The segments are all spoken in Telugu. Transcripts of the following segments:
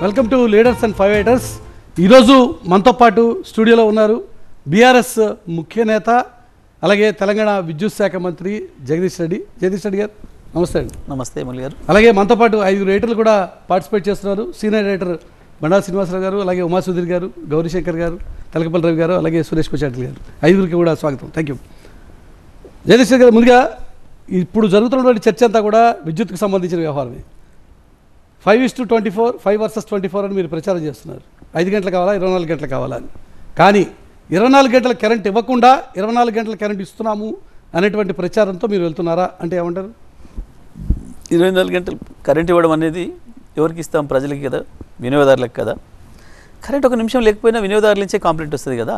Welcome to leaders and five eighters ఈరోజు మనతో పాటు స్టూడియోలో ఉన్నారు బీఆర్ఎస్ ముఖ్య నేత అలాగే తెలంగాణ విద్యుత్ శాఖ మంత్రి జగదీష్ రెడ్డి జగదీష్ రెడ్డి గారు నమస్తే అండి నమస్తే మురళి గారు అలాగే మనతో పాటు ఐదుగురు రైటర్లు కూడా పార్టిసిపేట్ చేస్తున్నారు సీనియర్ రైటర్ బండా శ్రీనివాసరావు గారు అలాగే ఉమా సుధీర్ గారు గౌరీశంకర్ గారు తెలకపల్లి రవి గారు అలాగే సురేష్ కొచాటిల్ గారు ఐదుగురికి కూడా స్వాగతం థ్యాంక్ యూ జగదీష్ గారు ముందుగా ఇప్పుడు జరుగుతున్నటువంటి చర్చ అంతా కూడా విద్యుత్కు సంబంధించిన వ్యవహారమే five is to twenty four five versus twenty four అని మీరు ప్రచారం చేస్తున్నారు ఐదు గంటలు కావాలా ఇరవై నాలుగు గంటలు కావాలా అని కానీ ఇరవై నాలుగు గంటల కరెంట్ ఇవ్వకుండా ఇరవై నాలుగు గంటల కరెంట్ ఇస్తున్నాము అనేటువంటి ప్రచారంతో మీరు వెళ్తున్నారా అంటే ఏమంటారు ఇరవై నాలుగు గంటలు కరెంట్ ఇవ్వడం అనేది ఎవరికి ఇస్తాం ప్రజలకి కదా వినియోగదారులకు కదా కరెంట్ ఒక నిమిషం లేకపోయినా వినియోగదారుల నుంచే కాంప్లైంట్ వస్తుంది కదా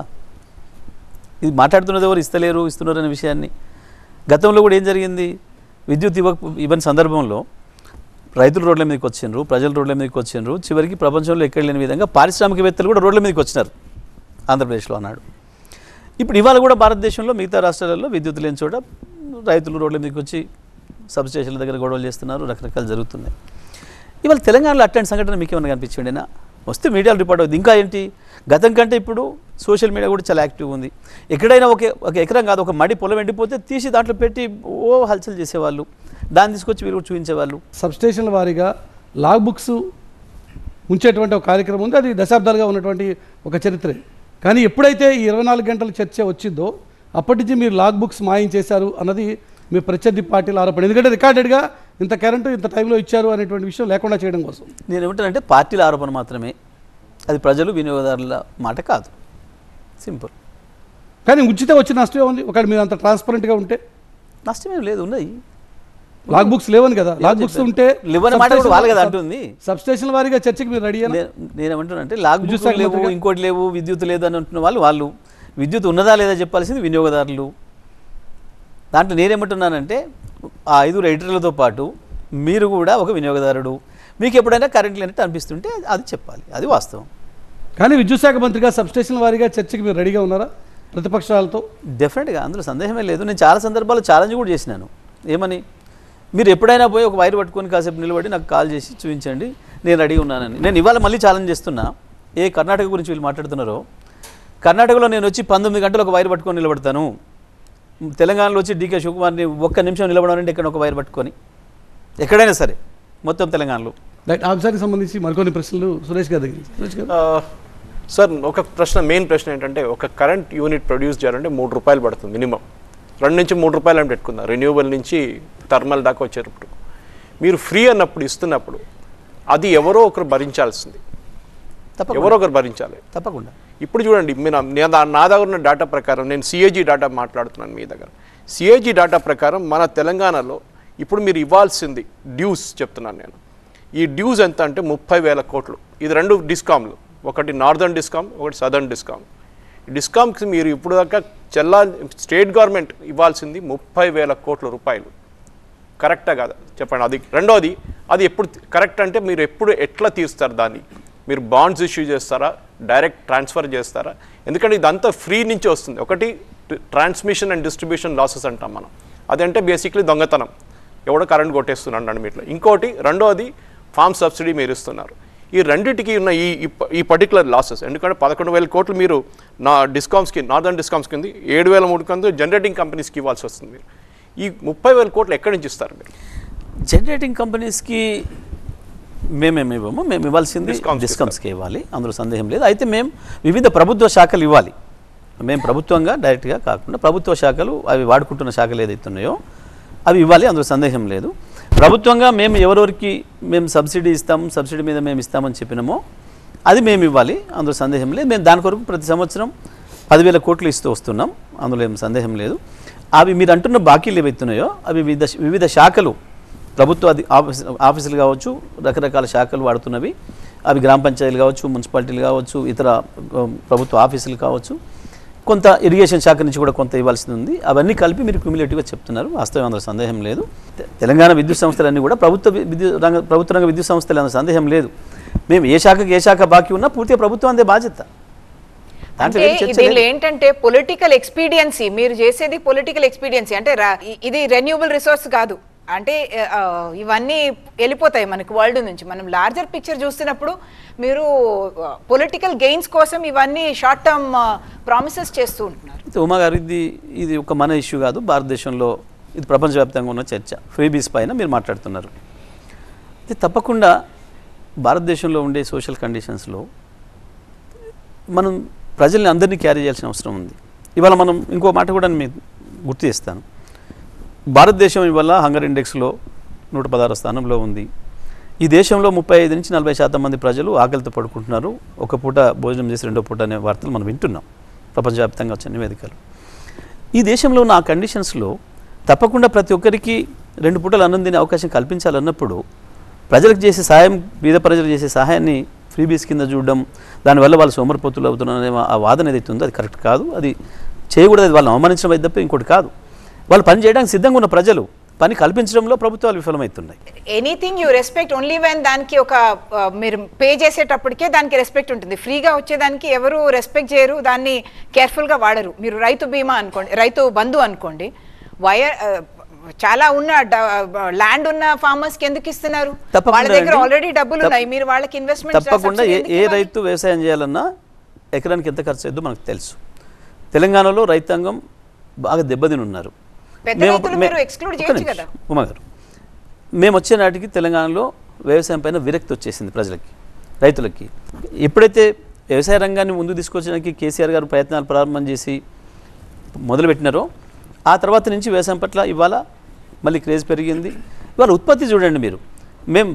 ఇది మాట్లాడుతున్నది ఎవరు ఇస్తలేరు ఇస్తున్నారు అనే విషయాన్ని గతంలో కూడా ఏం జరిగింది విద్యుత్ ఇవ్వ ఇవ్వని సందర్భంలో రైతులు రోడ్ల మీదకి వచ్చిండ్రు ప్రజలు రోడ్ల మీదకి వచ్చిండ్రు చివరికి ప్రపంచంలో ఎక్కడ లేని విధంగా పారిశ్రామికవేత్తలు కూడా రోడ్ల మీదకి వచ్చినారు ఆంధ్రప్రదేశ్లో అన్నాడు ఇప్పుడు ఇవాళ కూడా భారతదేశంలో మిగతా రాష్ట్రాలలో విద్యుత్ లేని చోట రైతులు రోడ్ల మీదకి వచ్చి సబ్ స్టేషన్ల దగ్గర గొడవలు చేస్తున్నారు రకరకాలు జరుగుతున్నాయి ఇవాళ తెలంగాణలో అట్లాంటి సంఘటన మీకు ఏమైనా కనిపించండినా వస్తే మీడియాలో రిపోర్ట్ అవుతుంది ఇంకా ఏంటి గతం కంటే ఇప్పుడు సోషల్ మీడియా కూడా చాలా యాక్టివ్ ఉంది ఎక్కడైనా ఒక ఒక ఎకరం కాదు ఒక మడి పొలం ఎండిపోతే తీసి దాంట్లో పెట్టి ఓ హల్చల్ చేసేవాళ్ళు దాన్ని తీసుకొచ్చి వీరు కూడా చూపించేవాళ్ళు సబ్స్టేషన్ల వారీగా లాగ్ బుక్స్ ఉంచేటువంటి ఒక కార్యక్రమం ఉంది అది దశాబ్దాలుగా ఉన్నటువంటి ఒక చరిత్రే కానీ ఎప్పుడైతే ఈ ఇరవై నాలుగు గంటల చర్చ వచ్చిందో అప్పటి నుంచి మీరు లాగ్ బుక్స్ మాయం చేశారు అన్నది మీ ప్రత్యర్థి పార్టీల ఆరోపణ ఎందుకంటే రికార్డెడ్గా ఇంత కరెంటు ఇంత టైంలో ఇచ్చారు అనేటువంటి విషయం లేకుండా చేయడం కోసం నేను ఏమంటానంటే పార్టీల ఆరోపణ మాత్రమే అది ప్రజలు వినియోగదారుల మాట కాదు సింపుల్ కానీ ఉచిత వచ్చి నష్టమే ఉంది ఒకవేళ మీరు అంత ట్రాన్స్పరెంట్గా ఉంటే నష్టమేం లేదు ఉన్నాయి లాగ్ బుక్స్ లేవని కదా లాగ్ బుక్స్ ఉంటే లేవని మాట కూడా వాళ్ళు కదా అంటుంది సబ్స్టేషన్ వారీగా చర్చకి మీరు రెడీ నే- నేనేమంటున్నానంటే లాగ్ విద్యుత్ బుక్లు శాఖ లేవు మంత్రిగా- ఇంకోటి లేవు విద్యుత్ లేదు అని అంటున్న వాళ్ళు వాళ్ళు విద్యుత్ ఉన్నదా లేదా చెప్పాల్సింది వినియోగదారులు దాంట్లో నేనేమంటున్నానంటే ఆ ఐదు రైటర్లతో పాటు మీరు కూడా ఒక వినియోగదారుడు మీకు ఎప్పుడైనా కరెంట్ లేనట్టు అనిపిస్తుంటే అది చెప్పాలి అది వాస్తవం కానీ విద్యుత్ శాఖ మంత్రిగా సబ్స్టేషన్ వారీగా చర్చకి మీరు రెడీగా ఉన్నారా ప్రతిపక్షాలతో డెఫినెట్గా అందులో సందేహమే లేదు నేను చాలా సందర్భాల్లో ఛాలెంజ్ కూడా చేసినాను ఏమని మీరు ఎప్పుడైనా పోయి ఒక వైర్ పట్టుకొని కాసేపు నిలబడి నాకు కాల్ చేసి చూపించండి నేను రెడీ ఉన్నానని నేను ఇవాళ మళ్ళీ ఛాలెంజ్ చేస్తున్నా ఏ కర్ణాటక గురించి వీళ్ళు మాట్లాడుతున్నారో కర్ణాటకలో నేను వచ్చి పంతొమ్మిది గంటలు ఒక వైర్ పట్టుకొని నిలబడతాను తెలంగాణలో వచ్చి డీకే శివకుమార్ని ఒక్క నిమిషం నిలబడాలంటే ఇక్కడ ఒక వైర్ పట్టుకొని ఎక్కడైనా సరే మొత్తం తెలంగాణలో రైట్ ఆ అంశానికి సంబంధించి మరికొన్ని ప్రశ్నలు సురేష్ గారి దగ్గర సురేష్ గారు ఆ, సార్ ఒక ప్రశ్న మెయిన్ ప్రశ్న ఏంటంటే ఒక కరెంట్ యూనిట్ ప్రొడ్యూస్ చేయాలంటే మూడు రూపాయలు పడుతుంది మినిమం రెండు నుంచి మూడు రూపాయలు అని పెట్టుకుందాం రెన్యూవబుల్ నుంచి థర్మల్ దాకా వచ్చేటప్పుడు మీరు ఫ్రీ అన్నప్పుడు ఇస్తున్నప్పుడు అది ఎవరో ఒకరు భరించాల్సింది తప్పకుండా ఎవరో ఒకరు భరించాలి తప్పకుండా ఇప్పుడు చూడండి మీరు నేను నా- నా దగ్గర ఉన్న డేటా ప్రకారం నేను సిఏజీ డేటా మాట్లాడుతున్నాను మీ దగ్గర సిఏజీ డేటా ప్రకారం మన తెలంగాణలో ఇప్పుడు మీరు ఇవ్వాల్సింది డ్యూస్ చెప్తున్నాను నేను ఈ డ్యూస్ ఎంత అంటే ముప్పై వేల కోట్లు ఇది రెండు డిస్కామ్లు ఒకటి నార్దర్న్ డిస్కామ్ ఒకటి సదర్న్ డిస్కామ్ ఈ డిస్కామ్కి మీరు ఇప్పుడు దాకా చెల్లా స్టేట్ గవర్నమెంట్ ఇవ్వాల్సింది ముప్పై వేల కోట్ల రూపాయలు కరెక్టా కాదా చెప్పండి అది రెండోది అది ఎప్పుడు కరెక్ట్ అంటే మీరు ఎప్పుడు ఎట్లా తీరుస్తారు దాన్ని మీరు బాండ్స్ ఇష్యూ చేస్తారా డైరెక్ట్ ట్రాన్స్ఫర్ చేస్తారా ఎందుకంటే ఇదంతా ఫ్రీ నుంచి వస్తుంది ఒకటి ట్రాన్స్మిషన్ అండ్ డిస్ట్రిబ్యూషన్ లాసెస్ అంటాం మనం అదంటే బేసిక్లీ దొంగతనం ఎవడో కరెంట్ కొట్టేస్తున్నాడు అండి మీట్లో ఇంకోటి రెండోది ఫార్మ్ సబ్సిడీ మీరు ఇస్తున్నారు ఈ రెండింటికి ఉన్న ఈ ఈ ప- ఈ పర్టికులర్ లాసెస్ ఎందుకంటే పదకొండు వేల కోట్లు మీరు నా డిస్కౌంట్స్కి నార్దర్న్ డిస్కౌంట్స్ కింద ఏడు వేల మూడు కందు జనరేటింగ్ కంపెనీస్కి ఇవ్వాల్సి వస్తుంది మీరు ఈ ముప్పై వేల కోట్లు ఎక్కడి నుంచి ఇస్తారు మీరు జనరేటింగ్ కంపెనీస్కి మేమేమి ఇవ్వము మేము ఇవ్వాల్సింది Discoms కి డిస్కమ్స్కి ఇవ్వాలి అందులో సందేహం లేదు అయితే మేము వివిధ ప్రభుత్వ శాఖలు ఇవ్వాలి మేము ప్రభుత్వంగా డైరెక్ట్గా కాకుండా ప్రభుత్వ శాఖలు అవి వాడుకుంటున్న శాఖలు ఏదైతే ఉన్నాయో అవి ఇవ్వాలి అందులో సందేహం లేదు ప్రభుత్వంగా మేము ఎవరెవరికి మేము సబ్సిడీ ఇస్తాం సబ్సిడీ మీద మేము ఇస్తామని చెప్పినామో అది మేము ఇవ్వాలి అందులో సందేహం లేదు మేము దాని కొరకు ప్రతి సంవత్సరం పదివేల కోట్లు ఇస్తూ వస్తున్నాం అందులో ఏం సందేహం లేదు అవి మీరు అంటున్న బాకీలు ఏవైతున్నాయో అవి వివిధ వివిధ శాఖలు ప్రభుత్వ అధి ఆఫీస్ ఆఫీసులు కావచ్చు రకరకాల శాఖలు వాడుతున్నవి అవి గ్రామ పంచాయతీలు కావచ్చు మున్సిపాలిటీలు కావచ్చు ఇతర ఆ, ప్రభుత్వ ఆఫీసులు కావచ్చు కొంత ఇరిగేషన్ శాఖ నుంచి కూడా కొంత ఇవ్వాల్సింది ఉంది అవన్నీ కలిపి మీరు క్యూములేటివ్గా చెప్తున్నారు వాస్తవం అందులో సందేహం లేదు తె- తెలంగాణ విద్యుత్ సంస్థలన్నీ కూడా ప్రభుత్వ వి- విద్యుత్ రంగ ప్రభుత్వ రంగ విద్యుత్ సంస్థలు అందులో సందేహం లేదు మేము ఏ శాఖకి ఏ శాఖ బాకీ ఉన్నా పూర్తిగా ప్రభుత్వం అందే బాధ్యత దాంట్లో అంటే ఏం చర్చ దీనిలో లేదు. ఏంటంటే పొలిటికల్ ఎక్స్పీడియన్సీ మీరు చేసేది పొలిటికల్ ఎక్స్పీడియన్సీ అంటే రా- ఇ- ఇది రెన్యూబుల్ రిసోర్స్ కాదు అంటే ఆ, ఇవన్నీ వెళ్ళిపోతాయి మనకి వరల్డ్ నుంచి మనం లార్జర్ పిక్చర్ చూస్తున్నప్పుడు మీరు పొలిటికల్ గెయిన్స్ కోసం ఇవన్నీ షార్ట్ టర్మ్ ప్రామిసెస్ చేస్తూ ఉంటున్నారు అయితే ఉమా గారు ఇది ఇది ఒక మన ఇష్యూ కాదు భారతదేశంలో ఇది ప్రపంచవ్యాప్తంగా ఉన్న చర్చ ఫ్రీబీస్ పైన మీరు మాట్లాడుతున్నారు ఇది తప్పకుండా భారతదేశంలో ఉండే సోషల్ కండిషన్స్లో మనం ప్రజల్ని అందరినీ క్యారీ చేయాల్సిన అవసరం ఉంది ఇవాళ మనం ఇంకో మాట కూడా నేను మీకు గుర్తు చేస్తాను భారతదేశం ఇవాళ హంగర్ ఇండెక్స్లో నూట పదహారు స్థానంలో ఉంది ఈ దేశంలో ముప్పై ఐదు నుంచి నలభై శాతం మంది ప్రజలు ఆకలితో పడుకుంటున్నారు ఒక పూట భోజనం చేసి రెండో పూట అనే వార్తలు మనం వింటున్నాం ప్రపంచవ్యాప్తంగా వచ్చిన నివేదికలు ఈ దేశంలో ఉన్న ఆ కండిషన్స్లో తప్పకుండా ప్రతి ఒక్కరికి రెండు పూటలు అన్నం తినే అవకాశం కల్పించాలన్నప్పుడు ప్రజలకు చేసే సహాయం బీద ప్రజలు చేసే సహాయాన్ని ఫ్రీబీస్ కింద చూడడం దానివల్ల వాళ్ళు సోమరిపోతులు అవుతున్నారనే ఆ వాదన ఏదైతే ఉందో అది కరెక్ట్ కాదు అది చేయకూడదు అది వాళ్ళని అవమానించడం అయితే తప్ప ఇంకోటి కాదు వాళ్ళు పని చేయడానికి సిద్ధంగా ఉన్న ప్రజలు పని కల్పించడంలో ప్రభుత్వాలు విఫలమవుతున్నాయి anything you respect only when దానికి ఒక ఆ, మీరు పే చేసేటప్పటికే దానికి రెస్పెక్ట్ ఉంటుంది ఫ్రీగా వచ్చేదానికి ఎవరు రెస్పెక్ట్ చేయరు దాన్ని కేర్ఫుల్గా వాడరు మీరు రైతు బీమా అనుకోండి రైతు బంధు అనుకోండి వైర్ ఆ, చాలా ఉన్న ల్యాండ్ ఉన్న ఫార్మర్స్ కి ఎందుకు ఇస్తున్నారు తప్పకుండా వాళ్ళ దగ్గర అండి. ఆల్రెడీ డబ్బులు తప్ప- ఉన్నాయి మీరు వాళ్ళకి ఇన్వెస్ట్మెంట్ తప్పకుండా ఏ ఏ రైతు వ్యవసాయం చేయాలన్నా ఎకరానికి ఎంత ఖర్చు అయ్యో మనకు తెలుసు తెలంగాణలో రైతాంగం బాగా దెబ్బతిని ఉన్నారు పెద్ద మేము- రైతులు మే- మీరు exclude ఒక్క చేయొచ్చు నిమిషం, కదా. ఉమా గారు మేము వచ్చే నాటికి తెలంగాణలో వ్యవసాయం పైన విరక్తి వచ్చేసింది ప్రజలకి రైతులకి ఎప్పుడైతే వ్యవసాయ రంగాన్ని ముందుకు తీసుకొచ్చడానికి కేసీఆర్ గారు ప్రయత్నాలు ప్రారంభం చేసి మొదలుపెట్టినారో ఆ తర్వాత నుంచి వ్యవసాయం పట్ల ఇవాళ మళ్ళీ క్రేజ్ పెరిగింది ఇవాళ ఉత్పత్తి చూడండి మీరు మేము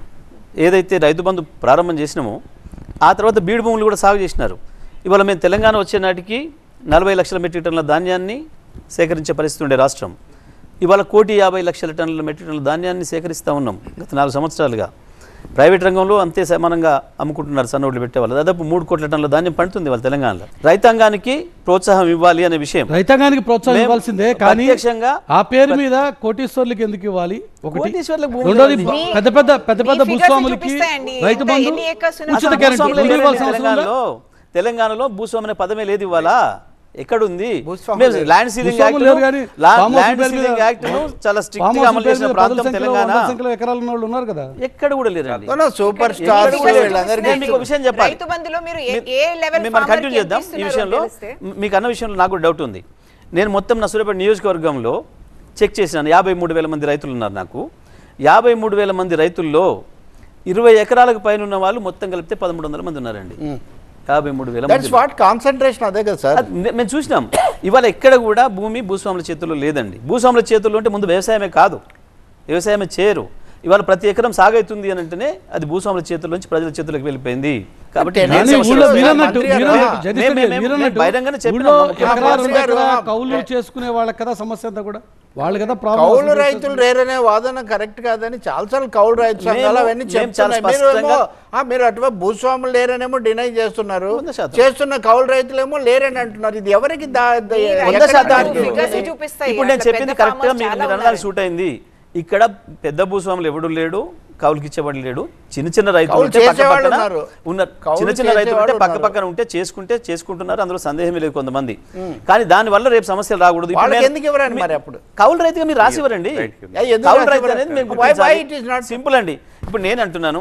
ఏదైతే రైతు బంధు ప్రారంభం చేసినామో ఆ తర్వాత బీడు భూములు కూడా సాగు చేసినారు ఇవాళ మేము తెలంగాణ వచ్చే నాటికి నలభై లక్షల మెట్రిక్ టన్నుల ధాన్యాన్ని సేకరించే పరిస్థితి ఉండే రాష్ట్రం ఇవాళ కోటి యాభై లక్షల టన్నుల మెట్రిక్ టన్నుల ధాన్యాన్ని సేకరిస్తూ ఉన్నాం గత నాలుగు సంవత్సరాలుగా ప్రైవేట్ రంగంలో అంతే సమానంగా అమ్ముకుంటున్నారు సన్నోడ్లు పెట్టేవాళ్ళు దాదాపు మూడు కోట్ల టన్నుల ధాన్యం పండుతుంది వాళ్ళ తెలంగాణలో రైతాంగానికి ప్రోత్సాహం ఇవ్వాలి అనే విషయం రైతాంగానికి ప్రోత్సాహం మేము ఇవ్వాల్సిందే కానీ ప్రత్యక్షంగా- ఆ పేరు మీద కోటీశ్వర్లకు ఎందుకు ఇవ్వాలి ఒకటి కోటీశ్వర్లకు భూములు రెండోది ఇవ్వాలి. మీ- పెద్ద పెద్ద పెద్ద మీ పెద్ద figures భూస్వాములకి చూపిస్తాయండి. రైతు ఎంత- బంధు ఎన్ని acres ఉన్నాయి? ఉచిత అసలు గ్యారెంటీ భూస్వాములే ఎందుకు లేరండి ఇవ్వాల్సిన అవసరం ఉందా? తెలంగాణలో తెలంగాణలో భూస్వామి అనే పదమే లేదు ఇవాళ ఎక్కడుంది భూస్వాములు మేము లేరు. ల్యాండ్ సీలింగ్ భూస్వాములు యాక్ట్ లేరు కానీ లా- ఫామ్ హౌస్ ల్యాండ్ పేరు మీద- సీలింగ్ యాక్ట్ ను చాలా ఫామ్ స్ట్రిక్ట్ గా హౌస్ అమలు పేరు చేసిన మీద ప్రాంతం పదుల సంఖ్యలో, తెలంగాణ వందల సంఖ్యలో ఎకరాలు ఉన్న వాళ్ళు ఉన్నారు కదా ఎక్కడ కూడా లేరండి సూపర్ ఎక్కడ స్టార్స్ కూడా లేరు. వీళ్ళందరికీ నేను మీకు ఒక విషయం చెప్పాలి రైతు బంధులో మీరు ఏ- మీ- ఏ level మేము farmer కంటిన్యూ కి చేద్దాం ఎంత ఈ ఇస్తున్నారో విషయంలో తెలిస్తే. మ్- మీకు అన్న విషయంలో నాకు కూడా డౌట్ ఉంది నేను మొత్తం నా సూర్యాపేట నియోజకవర్గంలో చెక్ చేసినాను యాభై మూడు వేల మంది రైతులు ఉన్నారు నాకు యాభై మూడు వేల మంది రైతుల్లో ఇరవై ఎకరాలకు పైన ఉన్న వాళ్ళు మొత్తం కలిపితే పదమూడు వందల మంది ఉన్నారండి యాభై మూడు వేల దట్స్ మంది వాట్ కాన్సన్ట్రేషన్ అదే కదా సార్ అది మే- మేము చూసినాం ఇవాళ ఎక్కడ కూడా భూమి భూస్వాముల చేతుల్లో లేదండి భూస్వాముల చేతుల్లో అంటే ముందు వ్యవసాయమే కాదు వ్యవసాయమే చేయరు ఇవాళ ప్రతి ఎకరం సాగైతుంది అని అంటేనే అది భూస్వాముల చేతుల్లోంచి ప్రజల చేతులకు వెళ్ళిపోయింది కాబట్టి టెన్ నేను కానీ సమస్యలు ఊళ్ళో వస్తాయి. మీరన్నట్టు మంత్రి గారు, మీరన్నట్టు ఆ, జగదీష్ మేము- రెడ్డి, మేము- మీరన్నట్టు మేము బహిరంగానే చెప్పినాం. ఊళ్ళో మా ముఖ్యమంత్రి ఎకరాలు మంత్రి ఉండే గారు, కదా, ఆ, కౌలు చేసుకునే వాళ్ళకి కదా సమస్య అంతా కూడా వాళ్ళు కదా కౌలు ప్రాబ్లం రైతులు రేరనే వాదన కరెక్ట్ కాదని చాలాసార్లు కౌలు రైతు సంఘాలు మేము- అవన్నీ మేము చాలా చెప్తున్నాయి మీరు ఏమో స్పష్టంగా- ఆ, మీరు అటువైపు భూస్వాములు లేరనేమో డినై చేస్తున్నారు వంద శాతం. చేస్తున్న కౌలు రైతులేమో లేరని అంటున్నారు ఇది ఎవరికి దా- దా- ఈ వంద ఎక్కడ శాతం దానికి figures ఉంది? చూపిస్తాయి. ఇప్పుడు నేను అట్లా చెప్పింది పెద్ద కరెక్ట్ గా farmers మీరు చాలా మీరు ఉన్నారు. అనడానికి సూట్ అయింది ఇక్కడ పెద్ద భూస్వాములు ఎవడు లేడు కౌలుకి ఇచ్చేవాడు లేడు చిన్న చిన్న రైతులు కౌలు ఉంటే పక్క చేసేవాళ్ళు పక్కన ఉన్నారు. ఉన్నారు కౌలు చిన్న చిన్న రైతులు ఉంటే చేసేవాళ్ళు పక్క ఉన్నారు. పక్కన ఉంటే చేసుకుంటే చేసుకుంటున్నారు అందులో సందేహం లేదు కొంతమంది కానీ దాని వల్ల రేపు సమస్యలు రాకూడదు ఇప్పుడు వాళ్ళకి నేను- ఎందుకు ఇవ్వరండి మరి అప్పుడు? కౌలు రైతుగా మీరు రాసి ఇవ్వరండి ఏ, ఎందుకు కౌలు రాసి రైతు ఇవ్వరు? అనేది మేము Why- why it is గుర్తించాలి not- సింపుల్ అండి ఇప్పుడు నేను అంటున్నాను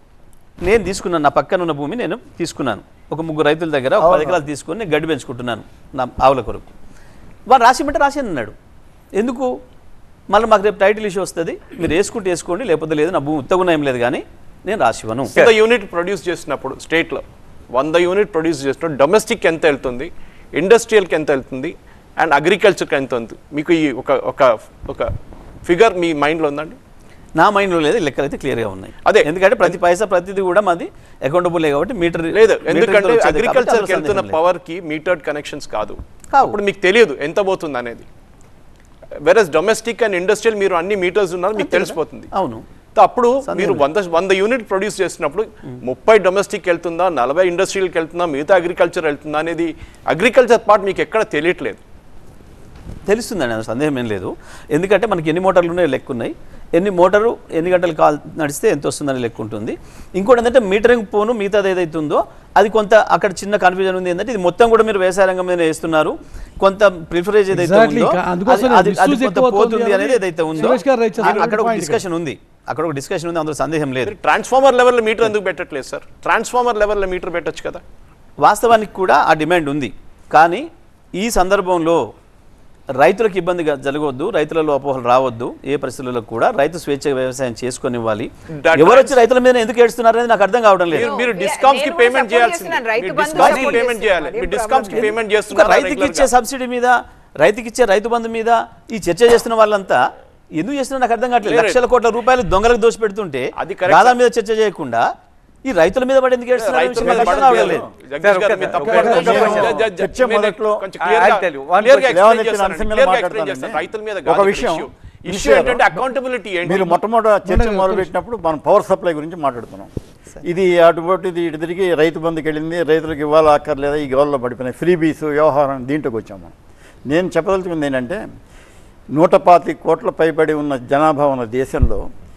నేను తీసుకున్నాను నా పక్కన ఉన్న భూమి నేను తీసుకున్నాను ఒక ముగ్గురు రైతుల దగ్గర ఒక పది ఎకరాలు తీసుకొని నేను గడ్డి పెంచుకుంటున్నాను నా ఆవుల కొరకు వాడు రాసిమంటే రాసి అన్నాడు ఎందుకు మళ్ళీ మాకు రేపు టైటిల్ ఇష్యూ వస్తుంది మీరు వేసుకుంటే వేసుకోండి లేకపోతే లేదు నా భూమి ఉత్తగుణ ఏం లేదు కానీ నేను రాసివ్వను వంద యూనిట్ ప్రొడ్యూస్ చేసినప్పుడు స్టేట్లో వంద యూనిట్ ప్రొడ్యూస్ చేసినప్పుడు డొమెస్టిక్ ఎంత వెళ్తుంది ఇండస్ట్రియల్కి ఎంత వెళ్తుంది అండ్ అగ్రికల్చర్కి ఎంత ఉంది మీకు ఈ ఒక ఒక ఒక ఫిగర్ మీ మైండ్లో ఉందండి నా మైండ్లో లేదు ఈ లెక్కలు అయితే క్లియర్గా ఉన్నాయి అదే. ఎందుకంటే ప్రతి పైసా ప్రతిది కూడా మాది అకౌంటబుల్ కాబట్టి మీటర్ లేదు మీటర్ ఎందుకంటే వచ్చేది కాబట్టి అగ్రికల్చర్కి అందులో వెళ్తున్న సందేహం లేదు. పవర్ కి మీటర్డ్ కనెక్షన్స్ కాదు కావు. అప్పుడు మీకు తెలియదు ఎంత పోతుంది అనేది వెరస్ డొమెస్టిక్ అండ్ ఇండస్ట్రియల్ మీరు అన్ని మీటర్స్ ఉన్నారు మీకు తెలిసిపోతుంది అవును సో అప్పుడు మీరు వంద వంద యూనిట్ ప్రొడ్యూస్ చేసినప్పుడు ముప్పై డొమెస్టిక్ వెళ్తుందా నలభై ఇండస్ట్రియల్కి వెళ్తుందా మిగతా అగ్రికల్చర్ వెళ్తుందా అనేది అగ్రికల్చర్ పార్ట్ మీకు ఎక్కడ తెలియట్లేదు తెలుస్తుందండి అందులో సందేహం ఏం లేదు ఎందుకంటే మనకి ఎన్ని మోటార్లు ఉన్నాయో లెక్క ఉన్నాయి ఎన్ని మోటారు ఎన్ని గంటలు కాల్ నడిస్తే ఎంత వస్తుందని లెక్క ఉంటుంది ఇంకోటి ఏంటంటే మీటరింగ్ పోను మిగతాది ఏదైతే ఉందో అది కొంత అక్కడ చిన్న కన్ఫ్యూజన్ ఉంది ఏంటంటే ఇది మొత్తం కూడా మీరు వ్యవసాయ రంగం మీద వేస్తున్నారు కొంత ప్రిఫరేజ్ ఏదైతే Exactly. ఉందో కా- అందుకోసం అది- అది- అది misuse కొంత ఎక్కువ అవుతుంది పోతుంది అనేది అనేది ఏదైతే ఉందో సురేష్ గారు రైట్ చేస్తున్న అక్కడ ఒక point డిస్కషన్ ఉంది అక్కడ ఒక డిస్కషన్ ఉంది అందులో సందేహం లేదు ట్రాన్స్ఫార్మర్ లెవెల్లో మీటర్ ఎందుకు పెట్టట్లేదు సార్ ట్రాన్స్ఫార్మర్ లెవెల్లో మీటర్ పెట్టొచ్చు కదా వాస్తవానికి కూడా ఆ డిమాండ్ ఉంది కానీ ఈ సందర్భంలో రైతులకు ఇబ్బంది గా- జరగవద్దు రైతులలో అపోహలు రావద్దు ఏ పరిస్థితుల్లో కూడా రైతు స్వేచ్ఛ వ్యవసాయం చేసుకొనివ్వాలి That ఎవరు వచ్చి రైతుల మీద ఎందుకు ఏడుస్తున్నారు అనేది నాకు అర్థం కావడం లేదు మీరు మీరు నేను డిస్కౌంట్స్ కి కూడా పేమెంట్ support చేయాల్సింది చేస్తున్నాను. రైతు మీరు బంధు డిస్కౌంట్స్ కి support పేమెంట్ చేయాలి చేస్తున్నాను. మీరు ఏం డిస్కౌంట్స్ కి problem పేమెంట్ ఒక చేస్తున్నారు రైతుకి regular ఇచ్చే గా. సబ్సిడీ మీద రైతుకి ఇచ్చే రైతు బంధు మీద ఈ చర్చ చేస్తున్న వాళ్ళంతా ఎందుకు చేస్తున్నారు నాకు అర్థం కావట్లేదు లేదు. లక్షల కోట్ల రూపాయలు దొంగలకు దోషి పెడుతుంటే అది correct, రాధా sir. మీద చర్చ చేయకుండా ఈ రైతుల మీద పడి ఎందుకు ఏడుస్తున్నారు అనే రైతుల విషయం మీద నాకు అర్థం పడదు. కావడం లేదు. జగదీష్ గారు, మీరు తప్పు పడుతున్నారు. నేను జ- జ- జ- చర్చ మీరు మొదట్లో కొంచెం clear గా- I'll tell you. One clear గా question. explain లేవనెత్తిన చేస్తానండి. అంశం మీద Clear గా explain మాట్లాడతానండి. చేస్తాను. రైతుల మీద ఒక కాదు విషయం, issue. మినిస్టర్ ఇష్యూ గారు, ఏంటంటే అకౌంటబిలిటీ ఏంటి మీరు మొట్టమొదటి చర్చ మొన్న- మొదలు పెట్టినప్పుడు మనం పవర్ సప్లై గురించి మాట్లాడుతున్నాం ఇది అటువంటిది ఇటు తిరిగి రైతు బంధుకి వెళ్ళింది రైతులకు ఇవ్వాలి అక్కర్లేదా ఈ గోల్లో పడిపోయినాయి ఫ్రీ బీస్ వ్యవహారం దీంట్లోకి వచ్చాము నేను చెప్పదలుచుకుంది ఏంటంటే నూట పాతి కోట్ల పైబడి ఉన్న జనాభా ఉన్న దేశంలో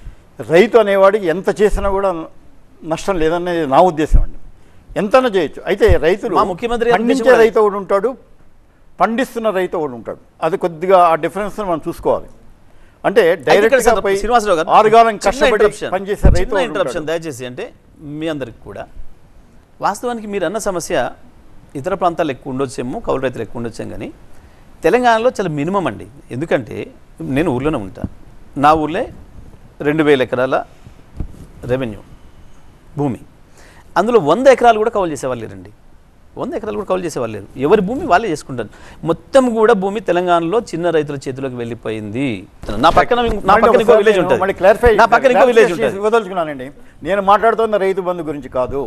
రైతు అనేవాడికి ఎంత చేసినా కూడా నష్టం లేదనేది నా ఉద్దేశం అండి ఎంతైనా చేయొచ్చు అయితే రైతులు మా ముఖ్యమంత్రి గారి ఉద్దేశం పండించే కూడా అదే. రైతు ఒకడు ఉంటాడు పండిస్తున్న రైతు ఒకడు ఉంటాడు అది కొద్దిగా ఆ డిఫరెన్స్ మనం చూసుకోవాలి అంటే అయితే ఇక్కడ డైరెక్ట్ గా సందర్భం- పోయి శ్రీనివాసరావు గారు ఆరుగాలం చిన్న కష్టపడి interruption. పనిచేసే రైతు చిన్న ఒకడు ఇంటరప్షన్ ఉంటాడు. దయచేసి అంటే మీ అందరికి కూడా వాస్తవానికి మీరు అన్న సమస్య ఇతర ప్రాంతాల్లో ఎక్కువ ఉండొచ్చేమో కౌలు రైతులు ఎక్కువ ఉండొచ్చాం కానీ తెలంగాణలో చాలా మినిమం అండి ఎందుకంటే నేను ఊర్లోనే ఉంటా నా ఊర్లే రెండు వేల ఎకరాల రెవెన్యూ భూమి అందులో వంద ఎకరాలు కూడా కౌలు చేసేవాళ్ళు లేరండి వంద ఎకరాలు కూడా కౌలు చేసేవాళ్ళు లేరు ఎవరి భూమి వాళ్ళే చేసుకుంటారు మొత్తం కూడా భూమి తెలంగాణలో చిన్న రైతుల చేతిలోకి వెళ్ళిపోయింది నా పక్కన ఇంకో- నా మళ్ళీ పక్కన ఇంకో ఒకసారి విలేజ్ నేను ఉంటుంది మళ్ళీ clarify- నా పక్కన ఇంకో విలేజ్ clarification ఉంటుంది ఇవ్వదలుచుకున్నానండి నేను మాట్లాడుతున్న రైతు బంధు గురించి కాదు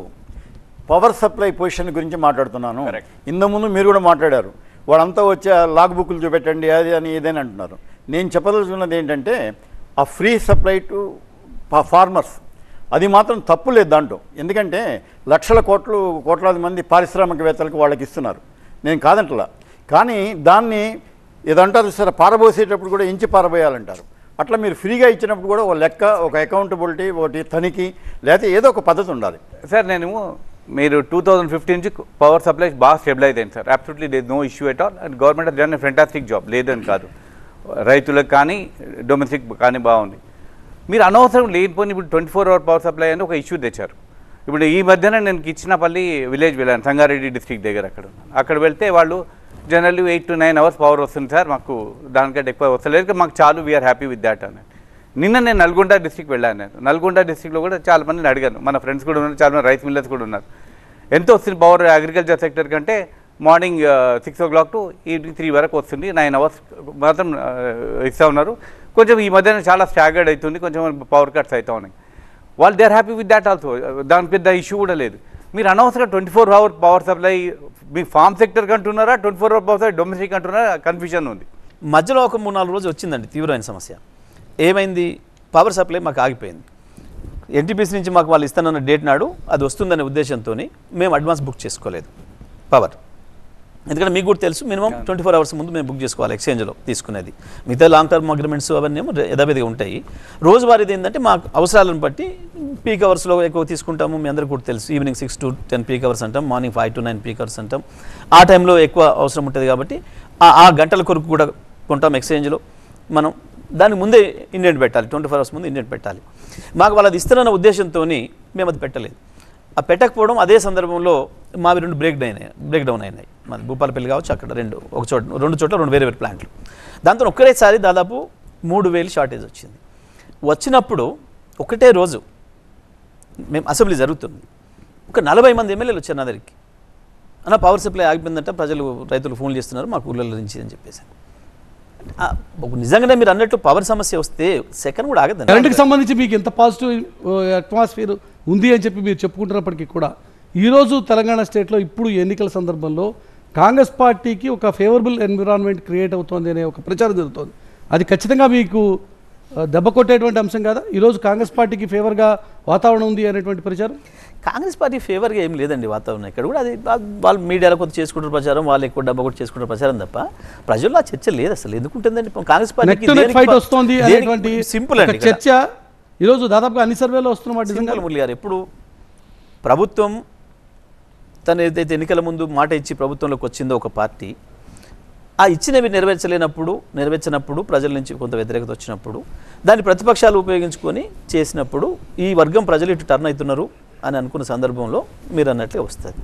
పవర్ సప్లై పొజిషన్ గురించి మాట్లాడుతున్నాను Correct. ఇంతకుముందు మీరు కూడా మాట్లాడారు వాళ్ళంతా వచ్చి ఆ లాగ్ బుక్లు చూపెట్టండి అది అని ఇదని అంటున్నారు నేను చెప్పదలుచుకున్నది ఏంటంటే ఆ ఫ్రీ సప్లై టు ఫార్మర్స్ అది మాత్రం తప్పు లేదు దాంట్లో ఎందుకంటే లక్షల కోట్లు కోట్లాది మంది పారిశ్రామికవేత్తలకు వాళ్ళకి ఇస్తున్నారు నేను కాదంటలా కానీ దాన్ని ఏదంటారు సరే పారబోసేటప్పుడు కూడా ఇంచి పారబోయాలంటారు అట్లా మీరు ఫ్రీగా ఇచ్చినప్పుడు కూడా ఒక లెక్క ఒక అకౌంటబిలిటీ ఒకటి తనిఖీ లేకపోతే ఏదో ఒక పద్ధతి ఉండాలి సార్ నేను మీరు టూ థౌజండ్ ఫిఫ్టీన్ నుంచి పవర్ సప్లై బాగా స్టెబిలైజ్ అయింది సార్ అబ్సల్యూట్లీ లేదు no issue at all and government done fantastic job లేదని కాదు రైతులకు కానీ డొమెస్టిక్ కానీ బాగుంది మీరు అనవసరం లేనిపోయి ఇప్పుడు twenty four hour power supply అని ఒక ఇష్యూ తెచ్చారు ఇప్పుడు ఈ మధ్యన నేను ఇచ్చినపల్లి విలేజ్ వెళ్ళాను సంగారెడ్డి డిస్ట్రిక్ట్ దగ్గర అక్కడ ఉన్నాను. అక్కడ వెళ్తే వాళ్ళు generally eight to nine hours power వస్తుంది సార్ మాకు దానికంటే ఎక్కువ వస్తలేదు మాకు చాలు వీఆర్ హ్యాపీ విత్ దాట్ అని నిన్న నేను నల్గొండ డిస్ట్రిక్ట్ వెళ్ళాను నేను నల్గొండ డిస్ట్రిక్ట్లో కూడా చాలా మందిని అడిగాను మన ఫ్రెండ్స్ కూడా ఉన్నారు చాలా మంది రైస్ మిల్లర్స్ కూడా ఉన్నారు ఎంత వస్తుంది పవర్ అగ్రికల్చర్ సెక్టర్ కంటే morning six o'clock to evening three వరకు వస్తుంది నైన్ అవర్స్ మాత్రం ఆ, ఇస్తూ ఉన్నారు కొంచెం ఈ మధ్యన చాలా స్టాగర్డ్ అవుతుంది కొంచెం పవర్ కట్స్ అవుతా ఉన్నాయి వాళ్ళు they are happy with that also దాని పెద్ద ఇష్యూ కూడా లేదు మీరు అనవసరంగా twenty four hour power supply మీ ఫార్మ్ సెక్టర్కి అంటున్నారా twenty four hour power supply domestic అంటున్నారా కన్ఫ్యూజన్ ఉంది మధ్యలో ఒక మూడు నాలుగు రోజులు వచ్చిందండి తీవ్రమైన సమస్య ఏమైంది పవర్ సప్లై మాకు ఆగిపోయింది ఎన్టీపీసీ నుంచి మాకు వాళ్ళు ఇస్తానన్న డేట్ నాడు అది వస్తుందనే ఉద్దేశంతో మేము అడ్వాన్స్ బుక్ చేసుకోలేదు పవర్ ఎందుకంటే మీకు కూడా తెలుసు మినిమం ట్వంటీ ఫోర్ అవర్స్ ముందు మేము బుక్ చేసుకోవాలి ఎక్స్చేంజ్లో తీసుకునేది మిగతా లాంగ్ టర్మ్ అగ్రిమెంట్స్ అవన్నీ ఏమో యథావిధిగా ఉంటాయి రోజువారీది ఏంటంటే మా అవసరాలను బట్టి పీక్ అవర్స్లో ఎక్కువ తీసుకుంటాము మీ అందరికీ కూడా తెలుసు evening six to ten peak hours అంటాం morning five to nine peak hours అంటాం ఆ టైంలో ఎక్కువ అవసరం ఉంటుంది కాబట్టి ఆ- ఆ గంటల కొరకు కూడా కొంటాం ఎక్స్చేంజ్లో మనం దాని ముందే ఇండియన్ పెట్టాలి ట్వంటీ ఫోర్ అవర్స్ ముందు ఇండియన్ పెట్టాలి మాకు వాళ్ళది ఇస్తారన్న ఉద్దేశంతో మేము అది పెట్టలేదు ఆ పెట్టకపోవడం అదే సందర్భంలో మావి రెండు బ్రేక్ డౌన్ అయినాయి బ్రేక్ డౌన్ అయినాయి మాది భూపాలపల్లి కావచ్చు అక్కడ రెండు ఒక చోట రెండు చోట్ల రెండు వేరే వేరే ప్లాంట్లు దాంతో ఒక్కరేసారి దాదాపు మూడు వేలు షార్టేజ్ వచ్చింది వచ్చినప్పుడు ఒకటే రోజు మేము అసెంబ్లీ జరుగుతుంది ఒక నలభై మంది ఎమ్మెల్యేలు వచ్చారు నా దగ్గరికి అన్న పవర్ సప్లై ఆగిపోయిందంటే ప్రజలు రైతులు ఫోన్లు చేస్తున్నారు మాకు ఊళ్ళలో నుంచి అని చెప్పేసి ఆ, ఒక నిజంగానే మీరు అన్నట్టు పవర్ సమస్య వస్తే సెకండ్ కూడా ఆగదండి కరెంట్కి సంబంధించి మీకు ఎంత పాజిటివ్ అట్మాస్ఫియర్ ఉంది అని చెప్పి మీరు చెప్పుకుంటున్నప్పటికీ కూడా ఈరోజు తెలంగాణ స్టేట్లో ఇప్పుడు ఎన్నికల సందర్భంలో కాంగ్రెస్ పార్టీకి ఒక ఫేవరబుల్ ఎన్విరాన్మెంట్ క్రియేట్ అవుతోంది అనే ఒక ప్రచారం జరుగుతోంది అది ఖచ్చితంగా మీకు ఆ, దెబ్బ కొట్టేటువంటి అంశం కాదా ఈరోజు కాంగ్రెస్ పార్టీకి ఫేవర్గా వాతావరణం ఉంది అనేటువంటి ప్రచారం కాంగ్రెస్ పార్టీ ఫేవర్గా ఏం లేదండి వాతావరణం ఇక్కడ కూడా అది వా- వాళ్ళు మీడియాలో కొంత చేసుకుంటారు ప్రచారం వాళ్ళు ఎక్కువ డబ్బా కూడా చేసుకుంటారు ప్రచారం తప్ప ప్రజల్లో ఆ చర్చ లేదు అసలు ఎందుకుంటుందండి Congress neck to neck fight వస్తోంది అనేటువంటి సింపుల్ ఒక అండి ఇక్కడ. చర్చ ఈరోజు దాదాపుగా అన్ని సర్వేలో వస్తున్నమాట నిజంగా సింపుల్ మురళి గారు ఎప్పుడు ప్రభుత్వం తను ఏదైతే ఎన్నికల ముందు మాట ఇచ్చి ప్రభుత్వంలోకి వచ్చిందో ఒక పార్టీ ఆ ఇచ్చినవి నెరవేర్చలేనప్పుడు నెరవేర్చినప్పుడు ప్రజల నుంచి కొంత వ్యతిరేకత వచ్చినప్పుడు దాన్ని ప్రతిపక్షాలు ఉపయోగించుకొని చేసినప్పుడు ఈ వర్గం ప్రజలు ఇటు టర్న్ అవుతున్నారు అని అనుకున్న సందర్భంలో మీరు అన్నట్లే వస్తుంది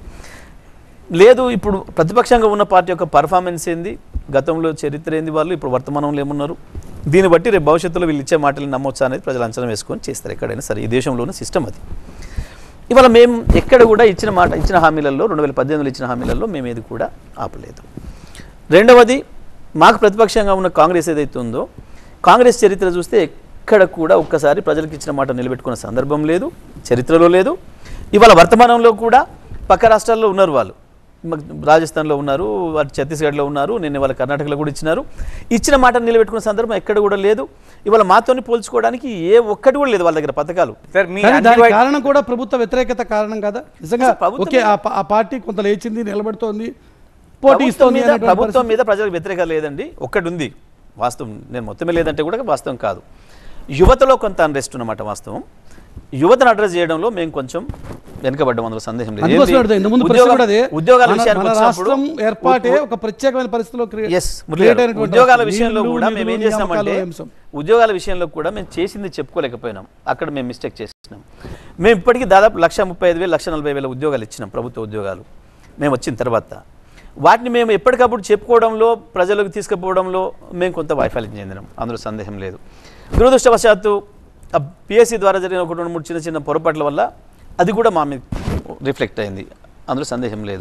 లేదు ఇప్పుడు ప్రతిపక్షంగా ఉన్న పార్టీ యొక్క పర్ఫార్మెన్స్ ఏంది గతంలో చరిత్ర ఏంది వాళ్ళు ఇప్పుడు వర్తమానంలో ఏమున్నారు దీన్ని బట్టి రేపు భవిష్యత్తులో వీళ్ళు ఇచ్చే మాటలు నమ్మొచ్చా అనేది ప్రజలు అంచనా వేసుకొని చేస్తారు ఎక్కడైనా సరే ఈ దేశంలోనే సిస్టమ్ అది ఇవాళ మేము ఎక్కడ కూడా ఇచ్చిన మాట ఇచ్చిన హామీలలో రెండు వేల పద్దెనిమిదిలో ఇచ్చిన హామీలలో మేము ఏది కూడా ఆపలేదు రెండవది మాకు ప్రతిపక్షంగా ఉన్న కాంగ్రెస్ ఏదైతే ఉందో కాంగ్రెస్ చరిత్ర చూస్తే ఎక్కడ కూడా ఒక్కసారి ప్రజలకు ఇచ్చిన మాట నిలబెట్టుకున్న సందర్భం లేదు చరిత్రలో లేదు ఇవాళ వర్తమానంలో కూడా పక్క రాష్ట్రాల్లో ఉన్నారు వాళ్ళు మ- రాజస్థాన్లో ఉన్నారు అటు ఛత్తీస్గఢ్లో ఉన్నారు నిన్న వాళ్ళ కర్ణాటకలో కూడా ఇచ్చినారు ఇచ్చిన మాట నిలబెట్టుకున్న సందర్భం ఎక్కడ కూడా లేదు ఇవాళ మాతోని పోల్చుకోవడానికి ఏ ఒక్కటి కూడా లేదు వాళ్ళ దగ్గర పథకాలు సార్ మీ కానీ దానికి anti-white- కారణం కూడా ప్రభుత్వ వ్యతిరేకత కారణం కదా నిజంగా అసలు ప్రభుత్వం ఓకే ఆ పా- ఆ పార్టీ కొంత లేచింది నిలబడుతోంది పోటీ ప్రభుత్వం ఇస్తోంది మీద అనేటువంటి ప్రభుత్వం పరిస్థితి. మీద ప్రజలకు వ్యతిరేకత లేదండి ఒక్కటి ఉంది వాస్తవం నేను మొత్తమే లేదంటే కూడా వాస్తవం కాదు యువతలో కొంత అన్రెస్ట్ ఉన్నమాట వాస్తవం యువతను అడ్రస్ చేయడంలో మేము కొంచెం వెనుకబడ్డాం అందులో సందేహం లేదు అందుకోసం ఏంటి? అడుగుతా, ఇంతకుముందు ప్రశ్న ఉద్యోగ- కూడా అదే. ఉద్యోగాల మన- విషయానికి మన వచ్చినప్పుడు రాష్ట్రం ఏర్పాటే ఒక ప్రత్యేకమైన పరిస్థితిలో క్రియ- ఎస్ create అయినటువంటి ఉద్యోగాల రాష్ట్రం. విషయంలో నిధులు, కూడా మేము ఏం నిధులు, చేస్తామంటే నియామకాలు అంశం. ఉద్యోగాల విషయంలో కూడా మేము చేసింది చెప్పుకోలేకపోయినాం అక్కడ మేము మిస్టేక్ చేసినాం మేము ఇప్పటికీ దాదాపు లక్ష ముప్పై ఐదు వేలు లక్ష నలభై వేల ఉద్యోగాలు ఇచ్చినాం ప్రభుత్వ ఉద్యోగాలు మేము వచ్చిన తర్వాత వాటిని మేము ఎప్పటికప్పుడు చెప్పుకోవడంలో ప్రజలకు తీసుకుపోవడంలో మేము కొంత వైఫల్యం చెందినాం అందులో సందేహం లేదు దురదృష్టవశాత్తు పిఎస్సి ద్వారా జరిగిన ఒక రెండు మూడు చిన్న చిన్న పొరపాట్ల వల్ల అది కూడా మా మీద రిఫ్లెక్ట్ అయింది అందులో సందేహం లేదు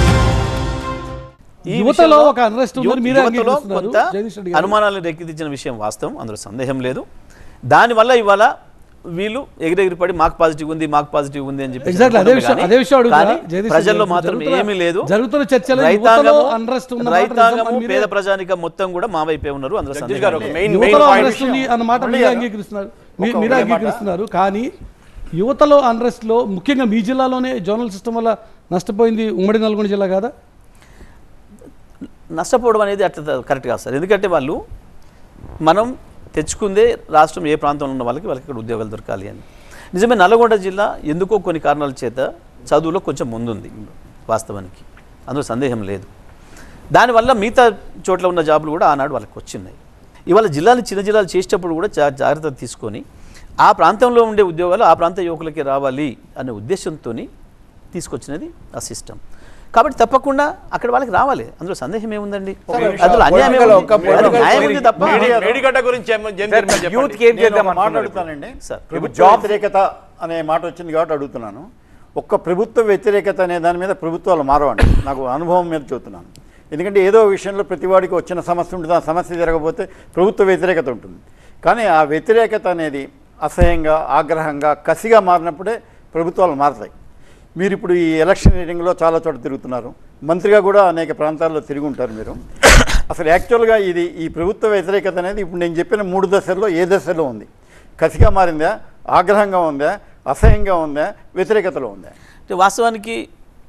ఈ యువతలో విషయంలో ఒక unrest ఉందని యువ- మీరే యువతలో అంగీకరిస్తున్నారు, కొంత జగదీష్ రెడ్డి గారు. అనుమానాలను రేకెత్తించిన విషయం వాస్తవం అందులో సందేహం లేదు దానివల్ల ఇవాళ వీళ్ళు ఎగిరెగిరిపడి మాకు పాజిటివ్ ఉంది మాకు పాజిటివ్ ఉంది అని చెప్పి Exactly, అదే విషయం- అదే విషయం అడుగుతా. కానీ జగదీష్ ప్రజల్లో రెడ్డి గారు, మాత్రం జరుగుతున్న- ఏమీ లేదు జరుగుతున్న చర్చలో రైతాంగము యువతలో unrest ఉన్న మాట రైతాంగము నిజం అని పేద మీరే- ప్రజానికం మొత్తం కూడా మా వైపే ఉన్నారు అందులో జగదీష్ సందేహం గారు ఒక లేదు. మెయిన్ మెయిన్ యువతలో పాయింట్ అన్రెస్ట్ ఉంది అన్నమాట మళ్ళీ మీరే అదే. అంగీకరిస్తున్నారు మీ- ఒక- మీరే ఒకే మాట. అంగీకరిస్తున్నారు కానీ యువతలో అన్రెస్ట్ లో ముఖ్యంగా మీ జిల్లాలోనే జోనల్ సిస్టమ్ వల్ల నష్టపోయింది ఉమ్మడి నల్గొండ జిల్లా కాదా నష్టపోవడం అనేది అట్లా కరెక్ట్ కాదు సార్ ఎందుకంటే వాళ్ళు మనం తెచ్చుకుందే రాష్ట్రం ఏ ప్రాంతంలో ఉన్న వాళ్ళకి వాళ్ళకి ఇక్కడ ఉద్యోగాలు దొరకాలి అని నిజమే నల్గొండ జిల్లా ఎందుకో కొన్ని కారణాల చేత చదువులో కొంచెం ముందుంది వాస్తవానికి అందులో సందేహం లేదు దానివల్ల మిగతా చోట్ల ఉన్న జాబులు కూడా ఆనాడు వాళ్ళకి వచ్చినాయి ఇవాళ జిల్లాలు చిన్న జిల్లాలు చేసేటప్పుడు కూడా జా జాగ్రత్త తీసుకొని ఆ ప్రాంతంలో ఉండే ఉద్యోగాలు ఆ ప్రాంత యువకులకి రావాలి అనే ఉద్దేశంతో తీసుకొచ్చినది ఆ సిస్టమ్ కాబట్టి తప్పకుండా అక్కడ వాళ్ళకి రావాలి అందులో సందేహం ఏముందండి అందులో అన్యాయం పొలిటికల్ ఏముంది? ఒక పొలిటికల్ అది న్యాయం ఉంది తప్ప మీడియా- మేడిగడ్డ గురించి ఏమో- ఏం సార్ చెప్తారు యూత్ చెప్పండి. ఏం నేను చేద్దాం ఒక మాట అనుకున్నారు ఇప్పుడు? అడుగుతానండి సార్, ప్రభుత్వ వ్యతిరేకత అనే మాట వచ్చింది కాబట్టి అడుగుతున్నాను ఒక్క ప్రభుత్వ వ్యతిరేకత అనే దాని మీద ప్రభుత్వాలు మారవండి నాకు అనుభవం మీద చెబుతున్నాను ఎందుకంటే ఏదో విషయంలో ప్రతివాడికి వచ్చిన సమస్య ఉంటుంది ఆ సమస్య జరగకపోతే ప్రభుత్వ వ్యతిరేకత ఉంటుంది కానీ ఆ వ్యతిరేకత అనేది అసహ్యంగా ఆగ్రహంగా కసిగా మారినప్పుడే ప్రభుత్వాలు మారతాయి మీరు ఇప్పుడు ఈ ఎలక్షన్ రీడింగ్లో చాలా చోట తిరుగుతున్నారు మంత్రిగా కూడా అనేక ప్రాంతాల్లో తిరిగి ఉంటారు మీరు అసలు యాక్చువల్గా ఇది ఈ ప్రభుత్వ వ్యతిరేకత అనేది ఇప్పుడు నేను చెప్పిన మూడు దశల్లో ఏ దశలో ఉంది కసిగా మారిందా ఆగ్రహంగా ఉందా అసహ్యంగా ఉందా వ్యతిరేకతలో ఉందా అంటే వాస్తవానికి